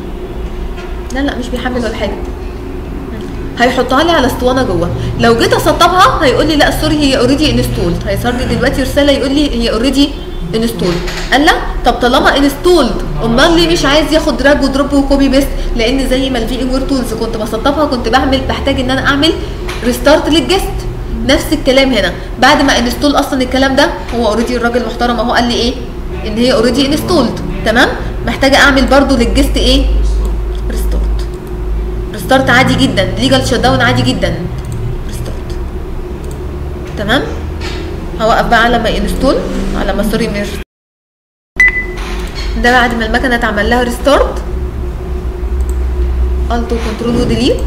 لا لا مش بيحمل ولا حاجه هيحطها لي على اسطوانه جوه لو جيت اسطبها هيقول لي لا سوري هي اوريدي انستولد هيظهر لي دلوقتي رساله يقول لي هي اوريدي انستولد قال لا طب طالما انستولد امال ليه مش عايز ياخد دراج ودروب وكوبي بيست لان زي ما الفي ام وير تولز كنت بسطبها كنت بعمل بحتاج ان انا اعمل ريستارت للجست نفس الكلام هنا بعد ما انستول اصلا الكلام ده هو اوريدي الراجل محترم اهو قال لي ايه ان هي اوريدي انستولد تمام محتاجه اعمل برضو للجست ايه ريستارت ريستارت عادي جدا ليجال شت داون عادي جدا ريستارت تمام هوقف بقى على ما انستول على ما سوري مش ده بعد ما المكنه اتعمل لها ريستارت التو كنترول وديليت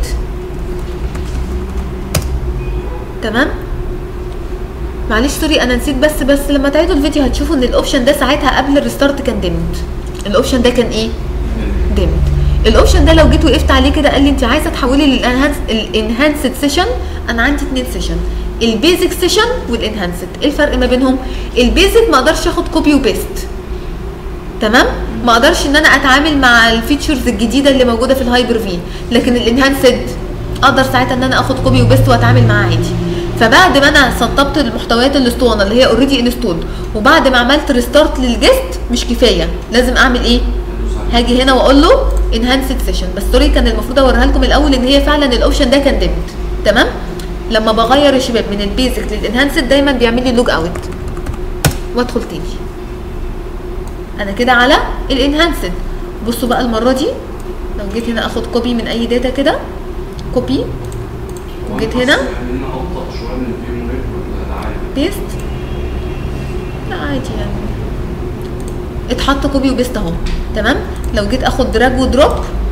تمام معلش سوري انا نسيت بس بس لما تعيدوا الفيديو هتشوفوا ان الاوبشن ده ساعتها قبل الريستارت كان ديمد الاوبشن ده كان ايه ديمد الاوبشن ده لو جيت وقفت عليه كده قال لي انت عايزه تحولي للانهانس الانهانسد سيشن انا عندي اتنين سيشن البيزك سيشن والانهانسد ايه الفرق ما بينهم البيزك ما اقدرش اخد كوبي وبيست تمام ما اقدرش ان انا اتعامل مع الفيتشرز الجديده اللي موجوده في الهايبر في لكن الانهانسد اقدر ساعتها ان انا اخد كوبي وبيست واتعامل معاه عادي فبعد ما انا سطبت المحتويات الاسطوانه اللي هي اوريدي انستولد وبعد ما عملت ريستارت للجست مش كفايه لازم اعمل ايه هاجي هنا واقول له انهانسد سيشن بس سوري كان المفروض اوريها لكم الاول ان هي فعلا الاوبشن ده كان ديمد تمام لما بغير يا شباب من البيزك للانهانسد دايما بيعمل لي لوج اوت وادخل تاني انا كده على الانهانسد بصوا بقى المره دي لو جيت هنا اخد كوبي من اي داتا كده كوبي وجيت هنا يعني ان ابطا شويه من الفيلم ولا ده عادي بيست لا عادي يعني اتحط كوبي وبيست اهو تمام لو جيت اخد دراج ودروب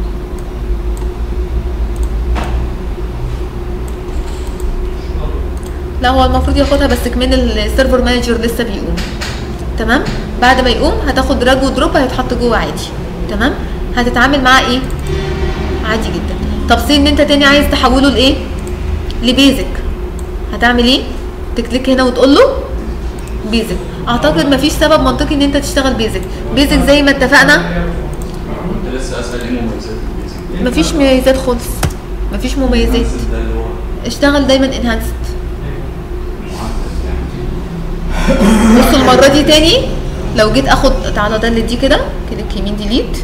لا هو المفروض ياخدها بس كمان السيرفر مانجر لسه بيقوم تمام بعد ما يقوم هتاخد دراج ودروب هيتحط جوه عادي تمام هتتعامل معاه ايه عادي جدا طب سي ان انت تاني عايز تحوله لايه لبيزك هتعمل ايه تكليك هنا وتقول له بيزك اعتقد مفيش سبب منطقي ان انت تشتغل بيزك بيزك زي ما اتفقنا كنت لسه اسال ايه مميزات البيزك مفيش مميزات خالص مفيش مميزات ده اللي هو اشتغل دايما انهانسد معدل يعني بصوا المره دي تاني لو جيت اخد تعالى دلت دي كده كليك يمين ديليت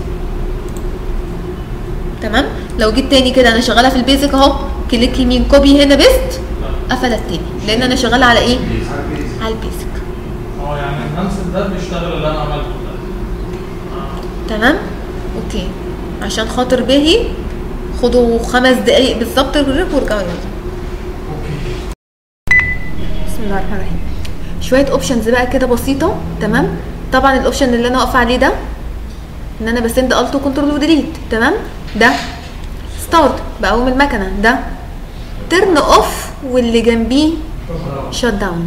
تمام لو جيت تاني كده انا شغاله في البيزك اهو كليك يمين كوبي هنا بيست قفلت تاني لان انا شغاله على ايه على البيزك اه يعني النانسل ده بيشتغل اللي انا عملته ده تمام اوكي عشان خاطر باهي خدوا خمس دقايق بالظبط البريك وارجعوا يلا بسم الله الرحمن الرحيم شويه اوبشنز بقى كده بسيطه تمام طبعا الاوبشن اللي انا واقفه عليه ده ان انا بسند الت وكنترول وديليت تمام ده ستارت بقوم المكنه ده ترن اوف واللي جنبيه شت داون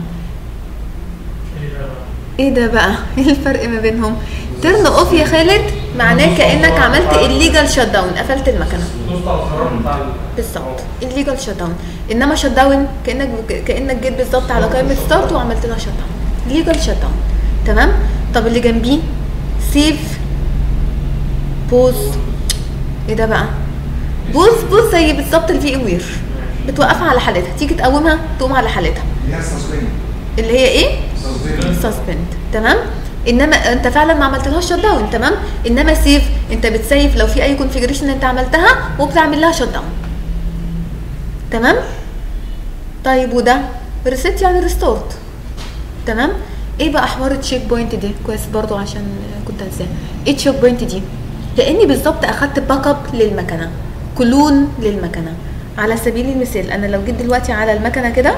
ايه ده بقى؟ ايه ده بقى ايه الفرق ما بينهم ترن اوف يا خالد معناه كانك عملت الليجال شت داون قفلت المكنه دوست على الزرار بتاع ال- بالظبط الليجال شت داون انما شت داون كانك كانك جيت بالظبط على قائمه ستارت وعملت لها شت داون ليجال شت داون تمام طب اللي جنبيه سيف بوز ايه ده بقى بوز بوز زي بالظبط الفي ام وير بتوقفها على حالتها تيجي تقومها تقوم على حالتها ليها سسبند اللي هي ايه سسبند سسبند تمام انما انت فعلا ما عملتلهاش شت داون تمام انما سيف انت بتسيف لو في اي كونفيجريشن انت عملتها وبتعمل لها شت داون تمام طيب وده ريست يعني ريستورت تمام ايه بقى حوار التشيك بوينت دي كويس برضو عشان كنت انساه ايه التشيك بوينت دي كاني بالظبط اخدت باك اب للمكنه كلون للمكنه على سبيل المثال انا لو جيت دلوقتي على المكنه كده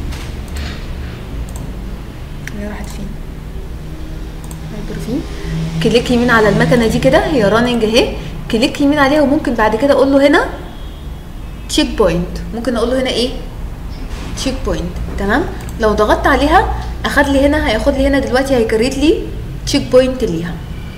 هي راحت فين هايبر فين كليك يمين على المكنه دي كده هي راننج اهي كليك يمين عليها وممكن بعد كده اقول له هنا تشيك بوينت ممكن اقول له هنا ايه تشيك بوينت تمام لو ضغطت عليها اخد لي هنا هياخد لي هنا دلوقتي هيكريت لي تشيك بوينت ليها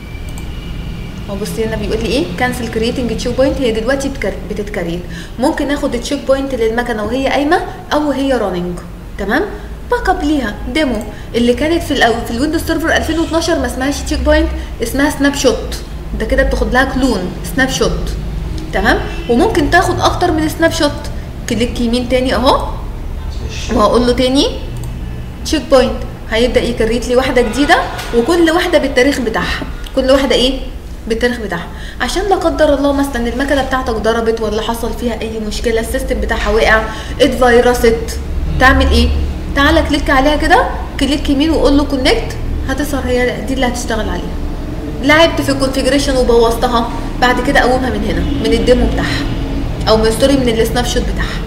هو بصي هنا بيقول لي ايه كانسل كرييتنج تشيك بوينت هي دلوقتي بتكر- بتتكريت ممكن اخد التشيك بوينت للمكنه وهي قايمه او وهي راننج تمام باك اب ليها ديمو اللي كانت في الأو... في الويندوز سيرفر 2012 ما اسمهاش تشيك بوينت اسمها سناب شوت ده كده بتاخد لها كلون سناب شوت تمام وممكن تاخد اكتر من سناب شوت كليك يمين تاني اهو وهقول له تاني تشيك بوينت هيبدا يكريت لي واحده جديده وكل واحده بالتاريخ بتاعها كل واحده ايه بالتاريخ بتاعها عشان لا قدر الله مثلا المكنه بتاعتك ضربت ولا حصل فيها اي مشكله السيستم بتاعها وقع اتفيرست تعمل ايه تعالى كليك عليها كده كليك يمين وقول له كونكت هتظهر هي دي اللي هتشتغل عليها لعبت في الكونفيجريشن وبوظتها بعد كده قومها من هنا من الديمو بتاعها او من ستوري من السناب شوت بتاعها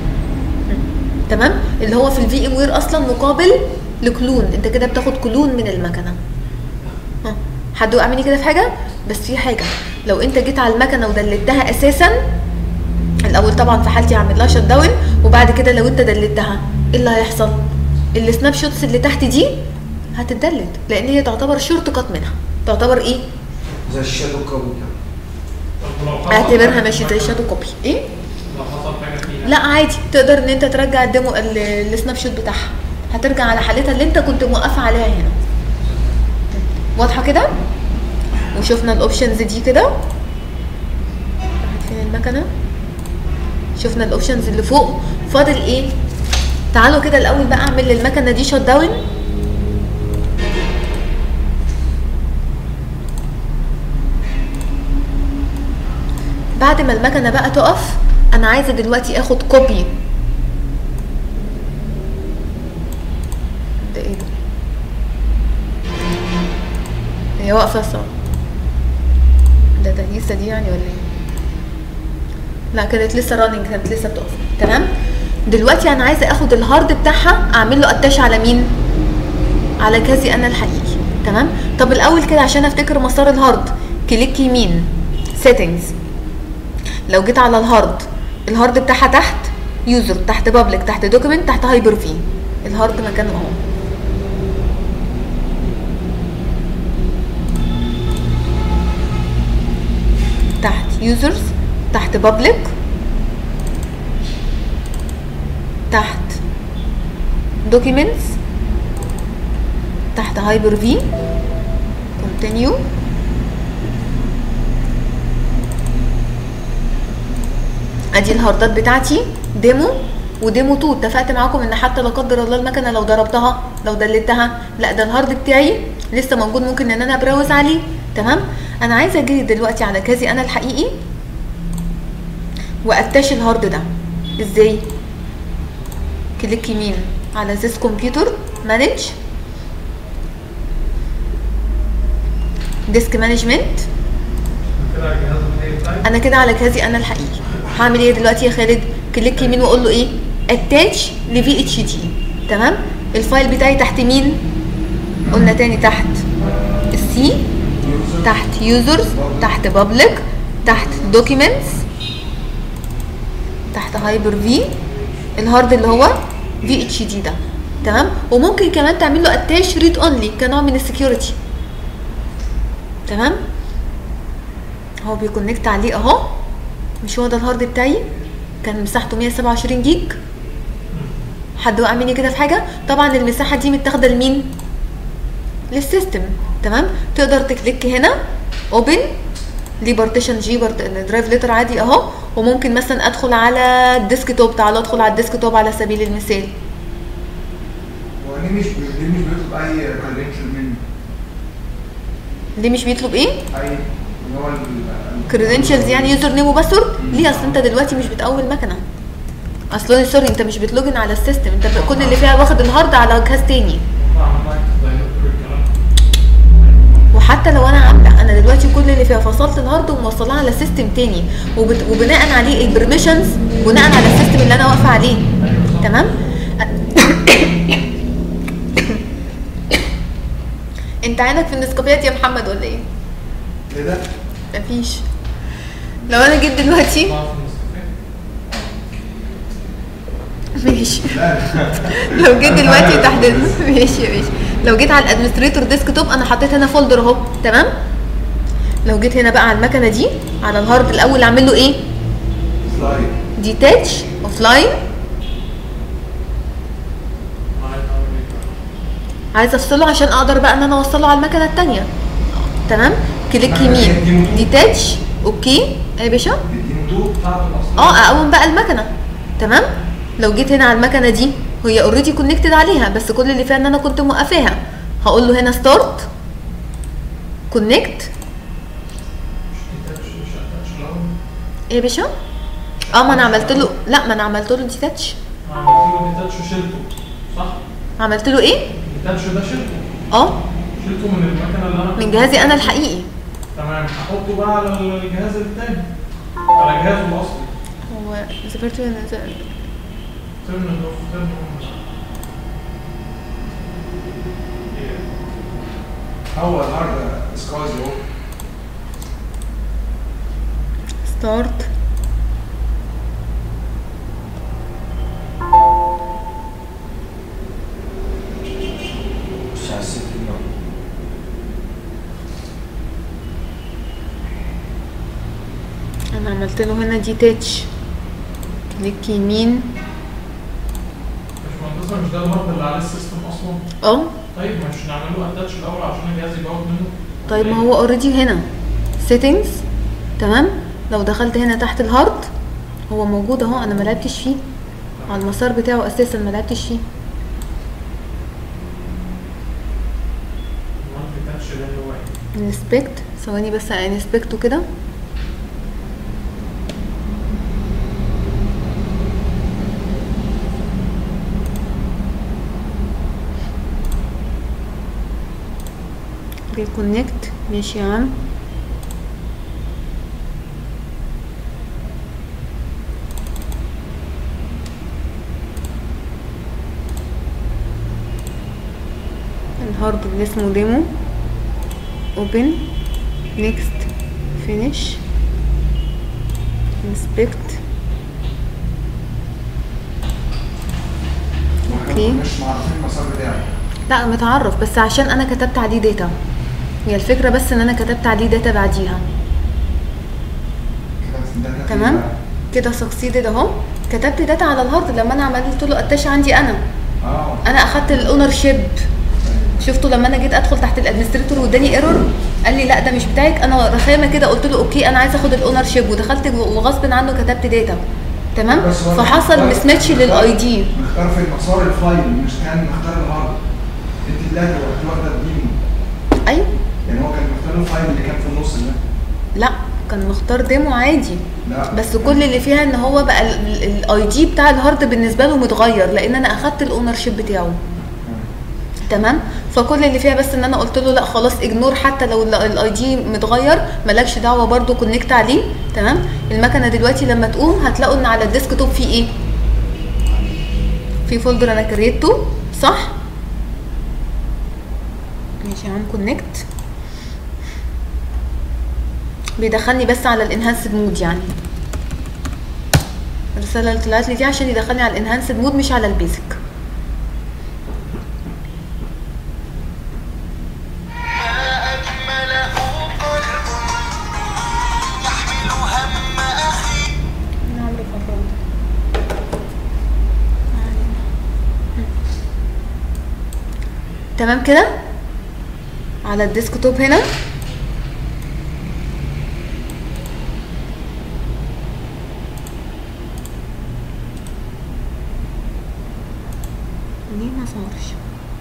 تمام اللي هو في الفي ام وير اصلا مقابل لكلون انت كده بتاخد كلون من المكنه ها حد وقع مني كده في حاجه بس في حاجه لو انت جيت على المكنه ودلتها اساسا الاول طبعا في حالتي هعمل لها شت داون وبعد كده لو انت دلتها ايه اللي هيحصل السناب شوتس اللي تحت دي هتدلت لان هي تعتبر شورت كات منها تعتبر ايه زي الشادو كابو كده طب ولو حصل اعتبرها حاجة ماشي زي فيها- شادو كوبي ايه لو حصل حاجه فيها لا عادي تقدر ان انت ترجع الديمو ال- السناب شوت بتاعها هترجع على حالتها اللي انت كنت موقفه عليها هنا واضحه كده وشفنا الاوبشنز دي كده راحت فين المكنه شفنا الاوبشنز اللي فوق فاضل ايه تعالوا كده الاول بقى اعمل للمكنه دي شوت داون بعد ما المكنه بقى تقف انا عايزه دلوقتي اخد كوبي ده ايه ده هي واقفه صح ده تهيسه دي يعني ولا ايه لا كانت لسه راننج كانت لسه بتقف تمام دلوقتي انا عايزه اخد الهارد بتاعها اعمل له اتاش على مين على كازي انا الحقيقي تمام طب الاول كده عشان افتكر مسار الهارد كليك يمين سيتنجز لو جيت على الهارد الهارد بتاعها تحت يوزر تحت بابليك تحت دوكيمنت تحت هايبر في الهارد مكانه اهو تحت يوزرز تحت بابليك تحت دوكيمنتس تحت هايبر في كونتينيو ادي الهاردات بتاعتي ديمو وديمو 2 اتفقت معاكم ان حتى لا قدر الله المكنه لو ضربتها لو دلتها لا ده الهارد بتاعي لسه موجود ممكن ان انا ابراوز عليه تمام انا عايزه اجي دلوقتي على كازي انا الحقيقي واتاش الهارد ده ازاي كليك يمين على ذيس كمبيوتر مانج ديسك مانجمنت كده على الجهاز الحقيقي بتاعي انا كده على جهازي انا الحقيقي هعمل ايه دلوقتي يا خالد كليك يمين واقول له ايه اتاتش لفي اتش دي تمام الفايل بتاعي تحت مين قلنا تاني تحت السي تحت يوزرز تحت بابليك تحت دوكيومنتس تحت هايبر في الهارد اللي هو في اتش دي ده تمام وممكن كمان تعمل له اتاش ريد اونلي كنوع من السكيورتي تمام هو بيكونكت عليه اهو مش هو ده الهارد بتاعي كان مساحته 127 جيج حد وقع مني كده في حاجه طبعا المساحه دي متاخده لمين للسيستم تمام تقدر تكليك هنا اوبن دي بارتيشن جي درايف ليتر عادي اهو وممكن مثلا ادخل على الديسك توب تعالى ادخل على الديسك توب على سبيل المثال هو ليه مش ليه مش بيطلب اي كريدنشال مني؟ ليه مش بيطلب ايه اي اللي هو ال- كريدنشالز يعني يوزر نيم وباسورد ليه اصل انت دلوقتي مش بتقوي المكنه اصل سوري انت مش بتلوجن على السيستم انت كل اللي فيها واخد الهارد على جهاز تاني عملت دايركتور الكلام وحتى لو انا عامله انا دلوقتي كل اللي فيها فصلت الهارد وموصلاه على سيستم تاني وبت... وبناء عليه البرميشنز بناء على السيستم اللي انا واقفه عليه تمام انت عينك في النسكافيهات يا محمد ولا ايه ايه ده؟ مفيش لو انا جيت دلوقتي ضعف النسكافيه ماشي لا لو جيت دلوقتي تحت ال- ماشي ماشي لو جيت على الادمنستريتور ديسك توب انا حطيت هنا فولدر اهو تمام لو جيت هنا بقى على المكنه دي على الهارد الاول اعمل له ايه سلايد ديتاتش اوف لاين معايا اعمل ايه بقى؟ عايزه افصله عشان اقدر بقى ان انا اوصله على المكنه التانية تمام كليك يمين ديتاتش اوكي ايه يا باشا اديني تو بتاعت الاصل اه اقوم بقى المكنه تمام لو جيت هنا على المكنه دي هي اوريدي كونكتد عليها بس كل اللي فيها ان انا كنت موقفاها هقول له هنا ستارت كونكت مش مش اتاتش الاول ايه يا باشا اه ما انا عملت له لا ما انا عملت له ديتاتش عملت له ديتاتش وشلته صح؟ عملت له ايه ديتاتش ده شلته اه شلته من المكنه اللي انا من جهازي انا الحقيقي تمام هحطه بقى على الجهاز التاني على جهازه الاصلي هو ذاكرت تيرمينال اوف تيرمينال هو الهارد سكايز اهو ستارت مش على السيتنج اهو انا عملت له هنا ديتاتش كليك يمين باشمهندسة مش ده الهارد اللي عليه السيستم اصلا اه طيب مش نعمل له اتاتش الاول عشان الجهاز يجاوب منه طيب ما هو اوريدي هنا settings تمام لو دخلت هنا تحت الهارد هو موجود اهو انا ما لعبتش فيه على المسار بتاعه اساسا ما لعبتش فيه المالتي تاتش ده اللي هو ايه انسبكت ثواني بس انسبكته كده ريكونكت ماشي يا عم الهارد اللي اسمه ديمو open next finish inspect اوكي. مش معرفين المسار بتاعي لا متعرف بس عشان انا كتبت عليه داتا هي الفكره بس ان انا كتبت عليه داتا بعديها كده ده كان تمام بقى. كده سكسيدد اهو كتبت داتا على الهارد لما انا عملت له اتاش عندي انا اه انا اخدت الاونر شيب شفتوا لما انا جيت ادخل تحت الادمنستريتور واداني ايرور قال لي لا ده مش بتاعك انا رخامه كده قلت له اوكي انا عايز اخد الاونر شيب ودخلت وغصب عنه كتبت داتا تمام بس هو فحصل مختار- مسماتش مختار- للاي دي مختار في المسار الفايل مش كان مختار الهارد انت اللي رحت واخده الديمو ايوه يعني هو كان مختار الفايل اللي كان في النص ده لا كان مختار ديمو عادي لا بس كل اللي فيها ان هو بقى الاي دي بتاع الهارد بالنسبه له متغير لان انا اخدت الاونر شيب بتاعه تمام فكل اللي فيها بس ان انا قلت له لا خلاص اجنور حتى لو الاي دي متغير مالكش دعوه برده كونكت عليه تمام المكنه دلوقتي لما تقوم هتلاقوا ان على الديسك توب في ايه في فولدر انا كريته صح ماشي يا عم كونكت بيدخلني بس على الانهانسد مود يعني الرساله اللي طلعت لي دي عشان يدخلني على الانهانسد مود مش على البيزك أنا عمرو فضل. تمام كده على الديسكتوب هنا ليه ما صورش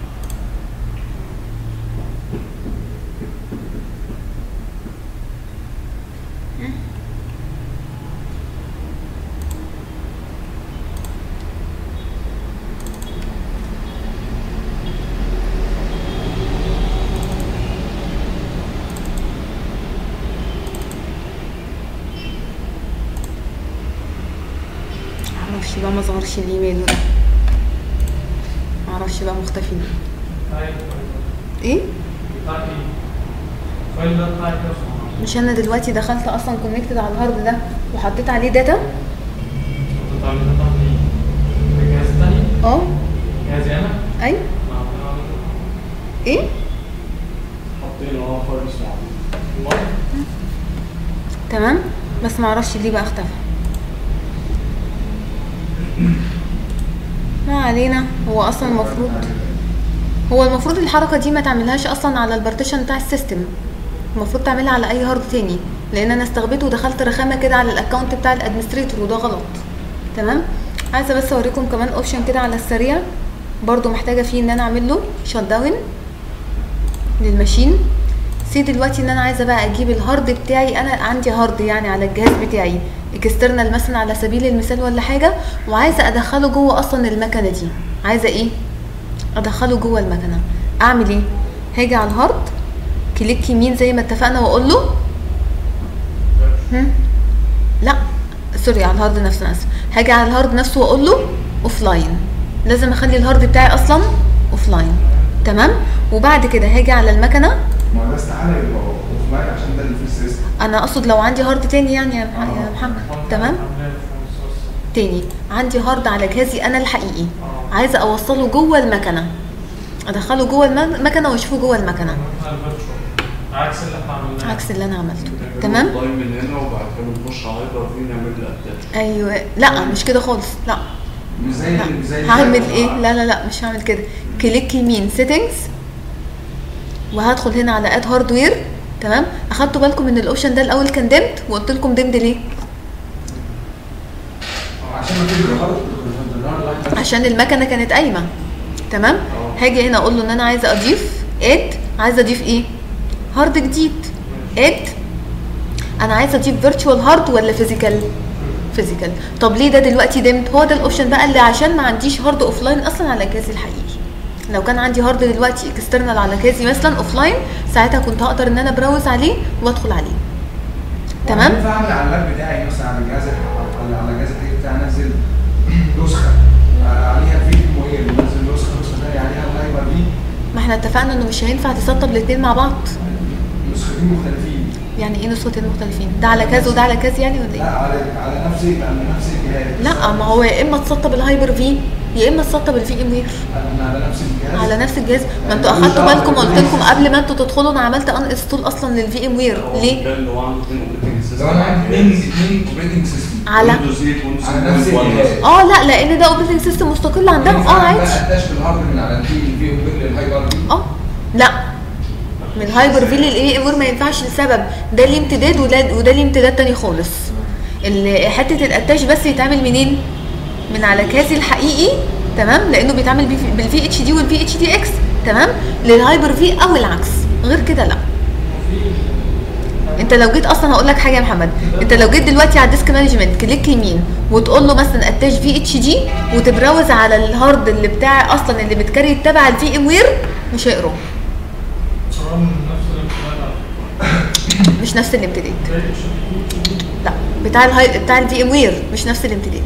معرفش بقى ما ظهرش الايميل ده معرفش بقى مختفي ليه طيب ايه بتاع ايه؟ الفايل ده بتاعك نفسه مش انا دلوقتي دخلت اصلا كونكتد على الهارد ده وحطيت عليه داتا كنت بتعمل ده بتاع ايه؟ ده جهاز تاني؟ اه جهازي انا؟ ايوه ما عملنا على ده. ايه حاطين اه فايل اسمه عبيد. والله تمام بس معرفش ليه بقى اختفى ما علينا هو اصلا المفروض هو المفروض الحركه دي ما تعملهاش اصلا على البارتيشن بتاع السيستم المفروض تعملها على اي هارد تاني لان انا استخبيت ودخلت رخامه كده على الاكونت بتاع الادمنستريتور وده غلط تمام عايزه بس اوريكم كمان اوبشن كده على السريع برضو محتاجه فيه ان انا اعمل له شات داون للماشين سي دلوقتي ان انا عايزه بقى اجيب الهارد بتاعي انا عندي هارد يعني على الجهاز بتاعي اكسترنال مثلا على سبيل المثال ولا حاجه وعايزه ادخله جوه اصلا المكنه دي عايزه ايه ادخله جوه المكنه اعمل ايه هاجي على الهارد كليك يمين زي ما اتفقنا واقول له هم؟ لا سوري على الهارد نفسه انا اسف هاجي على الهارد نفسه واقول له اوف لاين لازم اخلي الهارد بتاعي اصلا اوف لاين تمام وبعد كده هاجي على المكنه ما هو ده استحاله يبقى اوف لاين عشان ده اللي في السيستم انا اقصد لو عندي هارد تاني يعني يا مح- يا محمد تمام تاني عندي هارد على جهازي انا الحقيقي عايزه اوصله جوه المكنه ادخله جوه الم- المكنه واشوفه جوه المكنه عكس اللي احنا عملناه عكس اللي انا عملته تمام لاين من هنا وبعد كده نخش على هايبر في نعمل له اتاتش ايوه لا مش كده خالص لا مش زي لا مش زي هعمل ايه لا لا لا مش هعمل كده كليك يمين سيتنجز وهدخل هنا على اد هاردوير تمام اخدتوا بالكم ان الاوبشن ده الاول كان دمت وقلت لكم دمد ليه عشان ما تيجي الهارد الهارد لاين عشان المكنه كانت قايمه تمام هاجي هنا اقول له ان انا عايزه اضيف اد عايزه اضيف ايه هارد جديد اد انا عايزه اضيف فيرتشوال هارد ولا فيزيكال فيزيكال طب ليه ده دلوقتي دمت هو ده الاوبشن بقى اللي عشان ما عنديش هارد اوف لاين اصلا على جهازي الحقيقي لو كان عندي هارد دلوقتي اكسترنال على جهازي مثلا اوف لاين ساعتها كنت هقدر ان انا براوز عليه وادخل عليه تمام ينفع اعمل على اللاب بتاعي مثلا على الجهاز على على الجهاز التاني بتاعي انزل نسخه آه، عليها فيديو وهي بنزل نسخه نسخه ثانيه عليها الهايبر دي ما احنا اتفقنا انه مش هينفع تسطب الاثنين مع بعض نسختين مختلفين يعني ايه نسختين مختلفين ده على كذا وده على كذا يعني ولا لا ايه على على نفس على نفس الجهاز لا ما هو يا اما تسطب الهايبر في يا اما تسطب الفي ام وير على على نفس الجهاز على نفس الجهاز ما انتوا اخدتوا بالكم قلت لكم قبل ما انتوا تدخلوا انا عملت ان انستول اصلا للفي ام وير ليه ده اللي هو عنده اثنين اوبريتنج سيستم لو انا عندي اثنين اثنين اوبريتنج سيستم على ويندوز 8 ويندوز على نفس 7.1 الجهاز. اه لا لان ده اوبريتنج سيستم مستقل عندهم اه عادي اتاش بالهارد من على الفي الفي اوبر للهايبر دي اه لا من الهايبر في للاي ام وير ما ينفعش لسبب ده ليه امتداد وده وده ليه امتداد تاني خالص ال- حته الاتاش بس يتعمل منين من على جهازي الحقيقي تمام لانه بيتعمل بالفي اتش دي والفي اتش دي اكس تمام للهايبر في او العكس غير كده لا انت لو جيت اصلا هقول لك حاجه يا محمد انت لو جيت دلوقتي على الديسك مانجمنت كليك يمين وتقول له مثلا اتاش في اتش دي وتبراوز على الهارد اللي بتاع اصلا اللي متكريت تبع الفي ام وير مش هيقراه رغم من نفس الامتداد مش نفس الامتداد زي الشبكة. لا بتاع الهاي بتاع الفي ام وير مش نفس الامتداد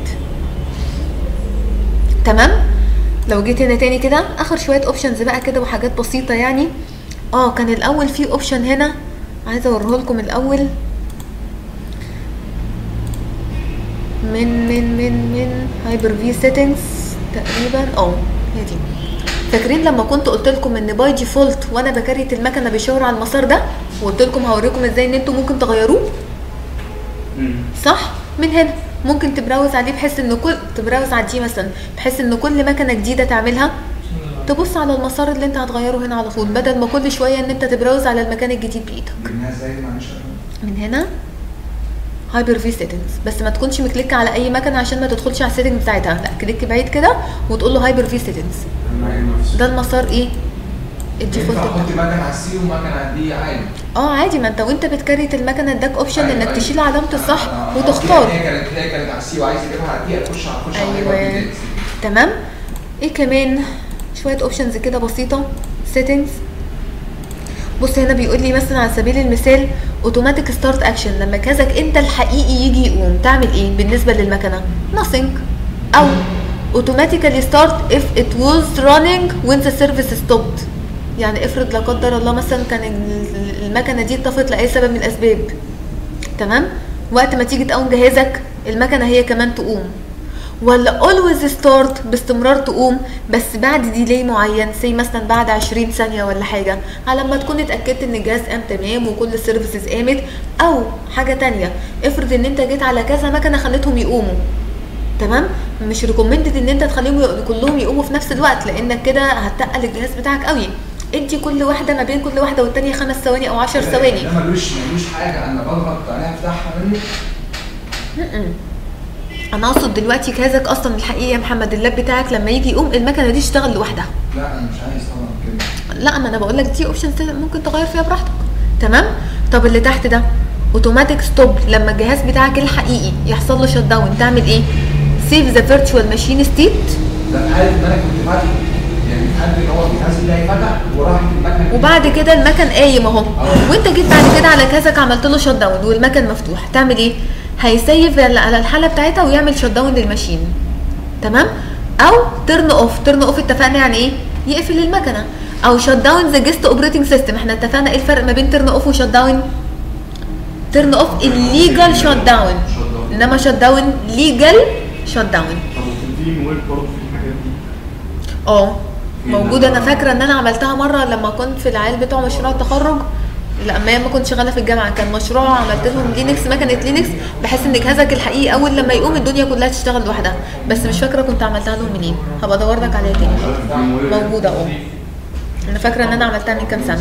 تمام لو جيت هنا تاني كده اخر شويه اوبشنز بقى كده وحاجات بسيطه يعني اه كان الاول في اوبشن هنا عايزه اوريه لكم الاول من من من من هايبر في سيتنجز تقريبا اه هي دي فاكرين لما كنت قلت لكم ان باي ديفولت وانا بكريت المكنه بيشاور على المسار ده وقلت لكم هوريكم ازاي ان انتوا ممكن تغيروه صح من هنا ممكن تبراوز عليه بحيث ان كل تبراوز على دي مثلا بحيث ان كل مكنه جديده تعملها بسم الله تبص على المسار اللي انت هتغيره هنا على طول بدل ما كل شويه ان انت تبراوز على المكان الجديد بايدك منها ازاي معلش من هنا هايبر في سيتنجز بس ما تكونش مكليك على اي مكنه عشان ما تدخلش على السيتنج بتاعتها لا كليك بعيد كده وتقول له هايبر في سيتنجز ده المسار ايه الديفولت ينفع بتاعه احط مكنه على السي ومكنه على الدي عادي اه عادي ما انت وانت بتكريت المكنه اداك اوبشن أيوة، انك أيوة. تشيل علامه الصح أنا- أنا قصدي وتختار هي كانت هي كانت على السي وعايز يجيبها على الدي اخش على اخش على ايوه هايبر في تمام ايه كمان شويه اوبشنز كده بسيطه سيتنجز بص هنا بيقول لي مثلا على سبيل المثال اوتوماتيك ستارت اكشن لما كذاك انت الحقيقي يجي يقوم تعمل ايه بالنسبه للمكنه nothing او automatically start if it was running when the service stopped يعني افرض لا قدر الله مثلا كان ال- المكنه دي اتطفت لاي سبب من الاسباب تمام وقت ما تيجي تقوم جهازك المكنه هي كمان تقوم ولا always start باستمرار تقوم بس بعد ديلي معين زي مثلا بعد 20 ثانيه ولا حاجه على ما تكون اتاكدت ان الجهاز قام تمام وكل السيرفيسز قامت او حاجه تانية افرض ان انت جيت على كذا مكنه خليتهم يقوموا تمام مش ريكومندد ان انت تخليهم ي- كلهم يقوموا في نفس الوقت لانك كده هتقل الجهاز بتاعك قوي ادي كل واحده ما بين كل واحده والتانيه خمس ثواني او عشر ثواني ده ملوش ملوش حاجه انا بضغط عليها افتحها منه م-م. انا اقصد دلوقتي جهازك اصلا الحقيقي يا محمد اللاب بتاعك لما يجي يقوم المكنه دي تشتغل لوحدها لا انا مش عايز طبعا كده لا ما انا بقول لك دي اوبشن ممكن تغير فيها براحتك تمام طب اللي تحت ده اوتوماتيك ستوب لما الجهاز بتاعك الحقيقي يحصل له شت داون تعمل ايه سيف ذا فيرتشوال ماشين ستيت ده في حاله ان انا كنت فاتح يعني في حاله ان هو الجهاز بتاعي فتح وراحت المكنه وبعد كده المكن قايم اهو وانت جيت بعد كده على كذاك عملت له شت داون والمكن مفتوح تعمل ايه هيسيف على على الحاله بتاعتها ويعمل شت داون للماشين تمام او ترن اوف ترن اوف اتفقنا يعني ايه يقفل المكنه او شت داون ذا جيست اوبريتنج سيستم احنا اتفقنا ايه الفرق ما بين ترن اوف وشت داون ترن اوف الليجال شت داون انما شت داون ليجال شت داون طب وفي الفي ويب برضه في الحاجات دي اه موجوده انا فاكره ان انا عملتها مره لما كنت في العيال بتوع مشروع التخرج لا ما ما كنت شغاله في الجامعه كان مشروع عملت لهم لينكس مكنه لينكس بحيث ان جهازك الحقيقي اول لما يقوم الدنيا كلها تشتغل لوحدها بس مش فاكره كنت عملتها لهم منين هبقى ادور لك عليها تاني موجوده اه انا فاكره ان انا عملتها من كام سنه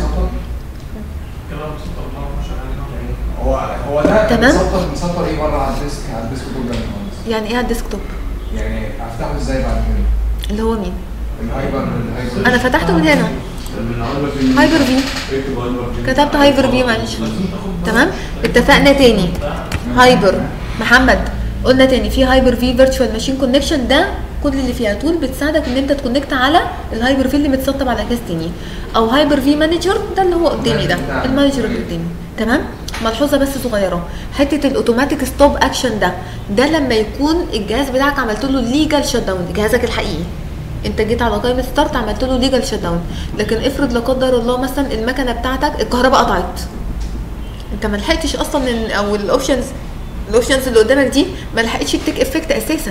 كده مسطر الله شغالين هو هو ده تمام. مسطر مسطر ايه بره على الديسك على الديسك توب ده خالص يعني ايه على الديسكتوب يعني افتحه ازاي بعد كده اللي هو مين الهايبر الهايبر انا فتحته من هنا من هايبر في هايبر في اكتب هايبر في كتبت هايبر بي معلش تمام اتفقنا تاني هايبر محمد قلنا تاني في هايبر في فيرتشوال ماشين كونكشن ده كل اللي فيها تول بتساعدك ان انت تكونكت على الهايبر في اللي متسطب على جهاز تاني او هايبر في مانجر ده اللي هو قدامي ده المانجر اللي قدامي تمام ملحوظه بس صغيره حته الاوتوماتيك ستوب اكشن ده ده لما يكون الجهاز بتاعك عملت له ليجال شت داون جهازك الحقيقي انت جيت على قائمه ستارت عملت له ليجال شت داون لكن افرض لا قدر الله مثلا المكنه بتاعتك الكهرباء قطعت انت ما لحقتش اصلا ان او الاوبشنز الاوبشنز اللي قدامك دي ما لحقتش تيك افكت اساسا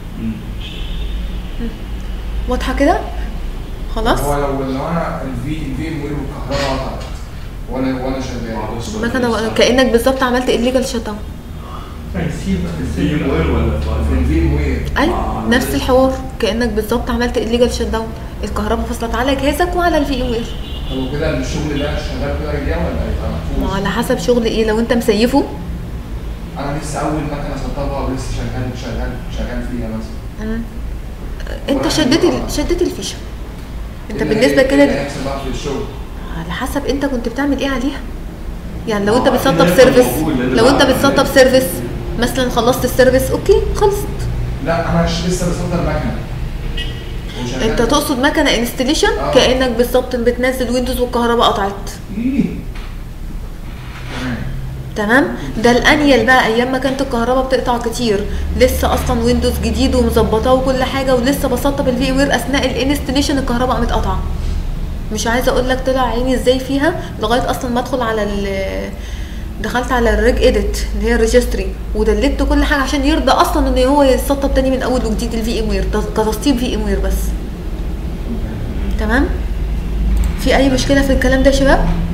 واضحه كده خلاص هو لو لو انا الفي الفي مويل والكهرباء قطعت وانا وانا شغال المكنه كانك بالظبط عملت الليجال شت داون في مويل ولا في في الفي مويل ايوه نفس الحوار كانك بالظبط عملت الليجال شت داون الكهرباء فصلت على جهازك وعلى الفي وير طب وكده الشغل ده شغال كده رجليه ولا هيبقى ما مقفول؟ على حسب شغل ايه لو انت مسيفه انا لسه اول مكنه سطبها ولسه شغال شغال شغال فيها مثلا مم. انت شديت ال- شديت الفيشه انت إيه اللي بالنسبه هي- كده إيه اللي هيحصل بقى في الشغل على حسب انت كنت بتعمل ايه عليها يعني لو انت آه، بتسطب أكيد سيرفيس موجود، لأن لو انت بقى- بتسطب سيرفيس مثلا خلصت السيرفيس اوكي خلصت لا انا مش لسه بسطب المكنه وشغال. انت تقصد مكنه انستليشن آه. كانك بالظبط بتنزل ويندوز والكهرباء قطعت إيه. تمام تمام ده الانيل بقى ايام ما كانت الكهرباء بتقطع كتير لسه اصلا ويندوز جديد ومظبطاه وكل حاجه ولسه بسطب الفي وير اثناء الانستليشن الكهرباء قامت قطعه مش عايزه اقول لك طلع عيني ازاي فيها لغايه اصلا ما ادخل على ال دخلت على الريج اديت اللي هي الريجستري ودلت كل حاجه عشان يرضى اصلا ان هو يسطب تاني من اول وجديد الفي ام وير كتسطيب في ام وير بس تمام في اي مشكله في الكلام ده يا شباب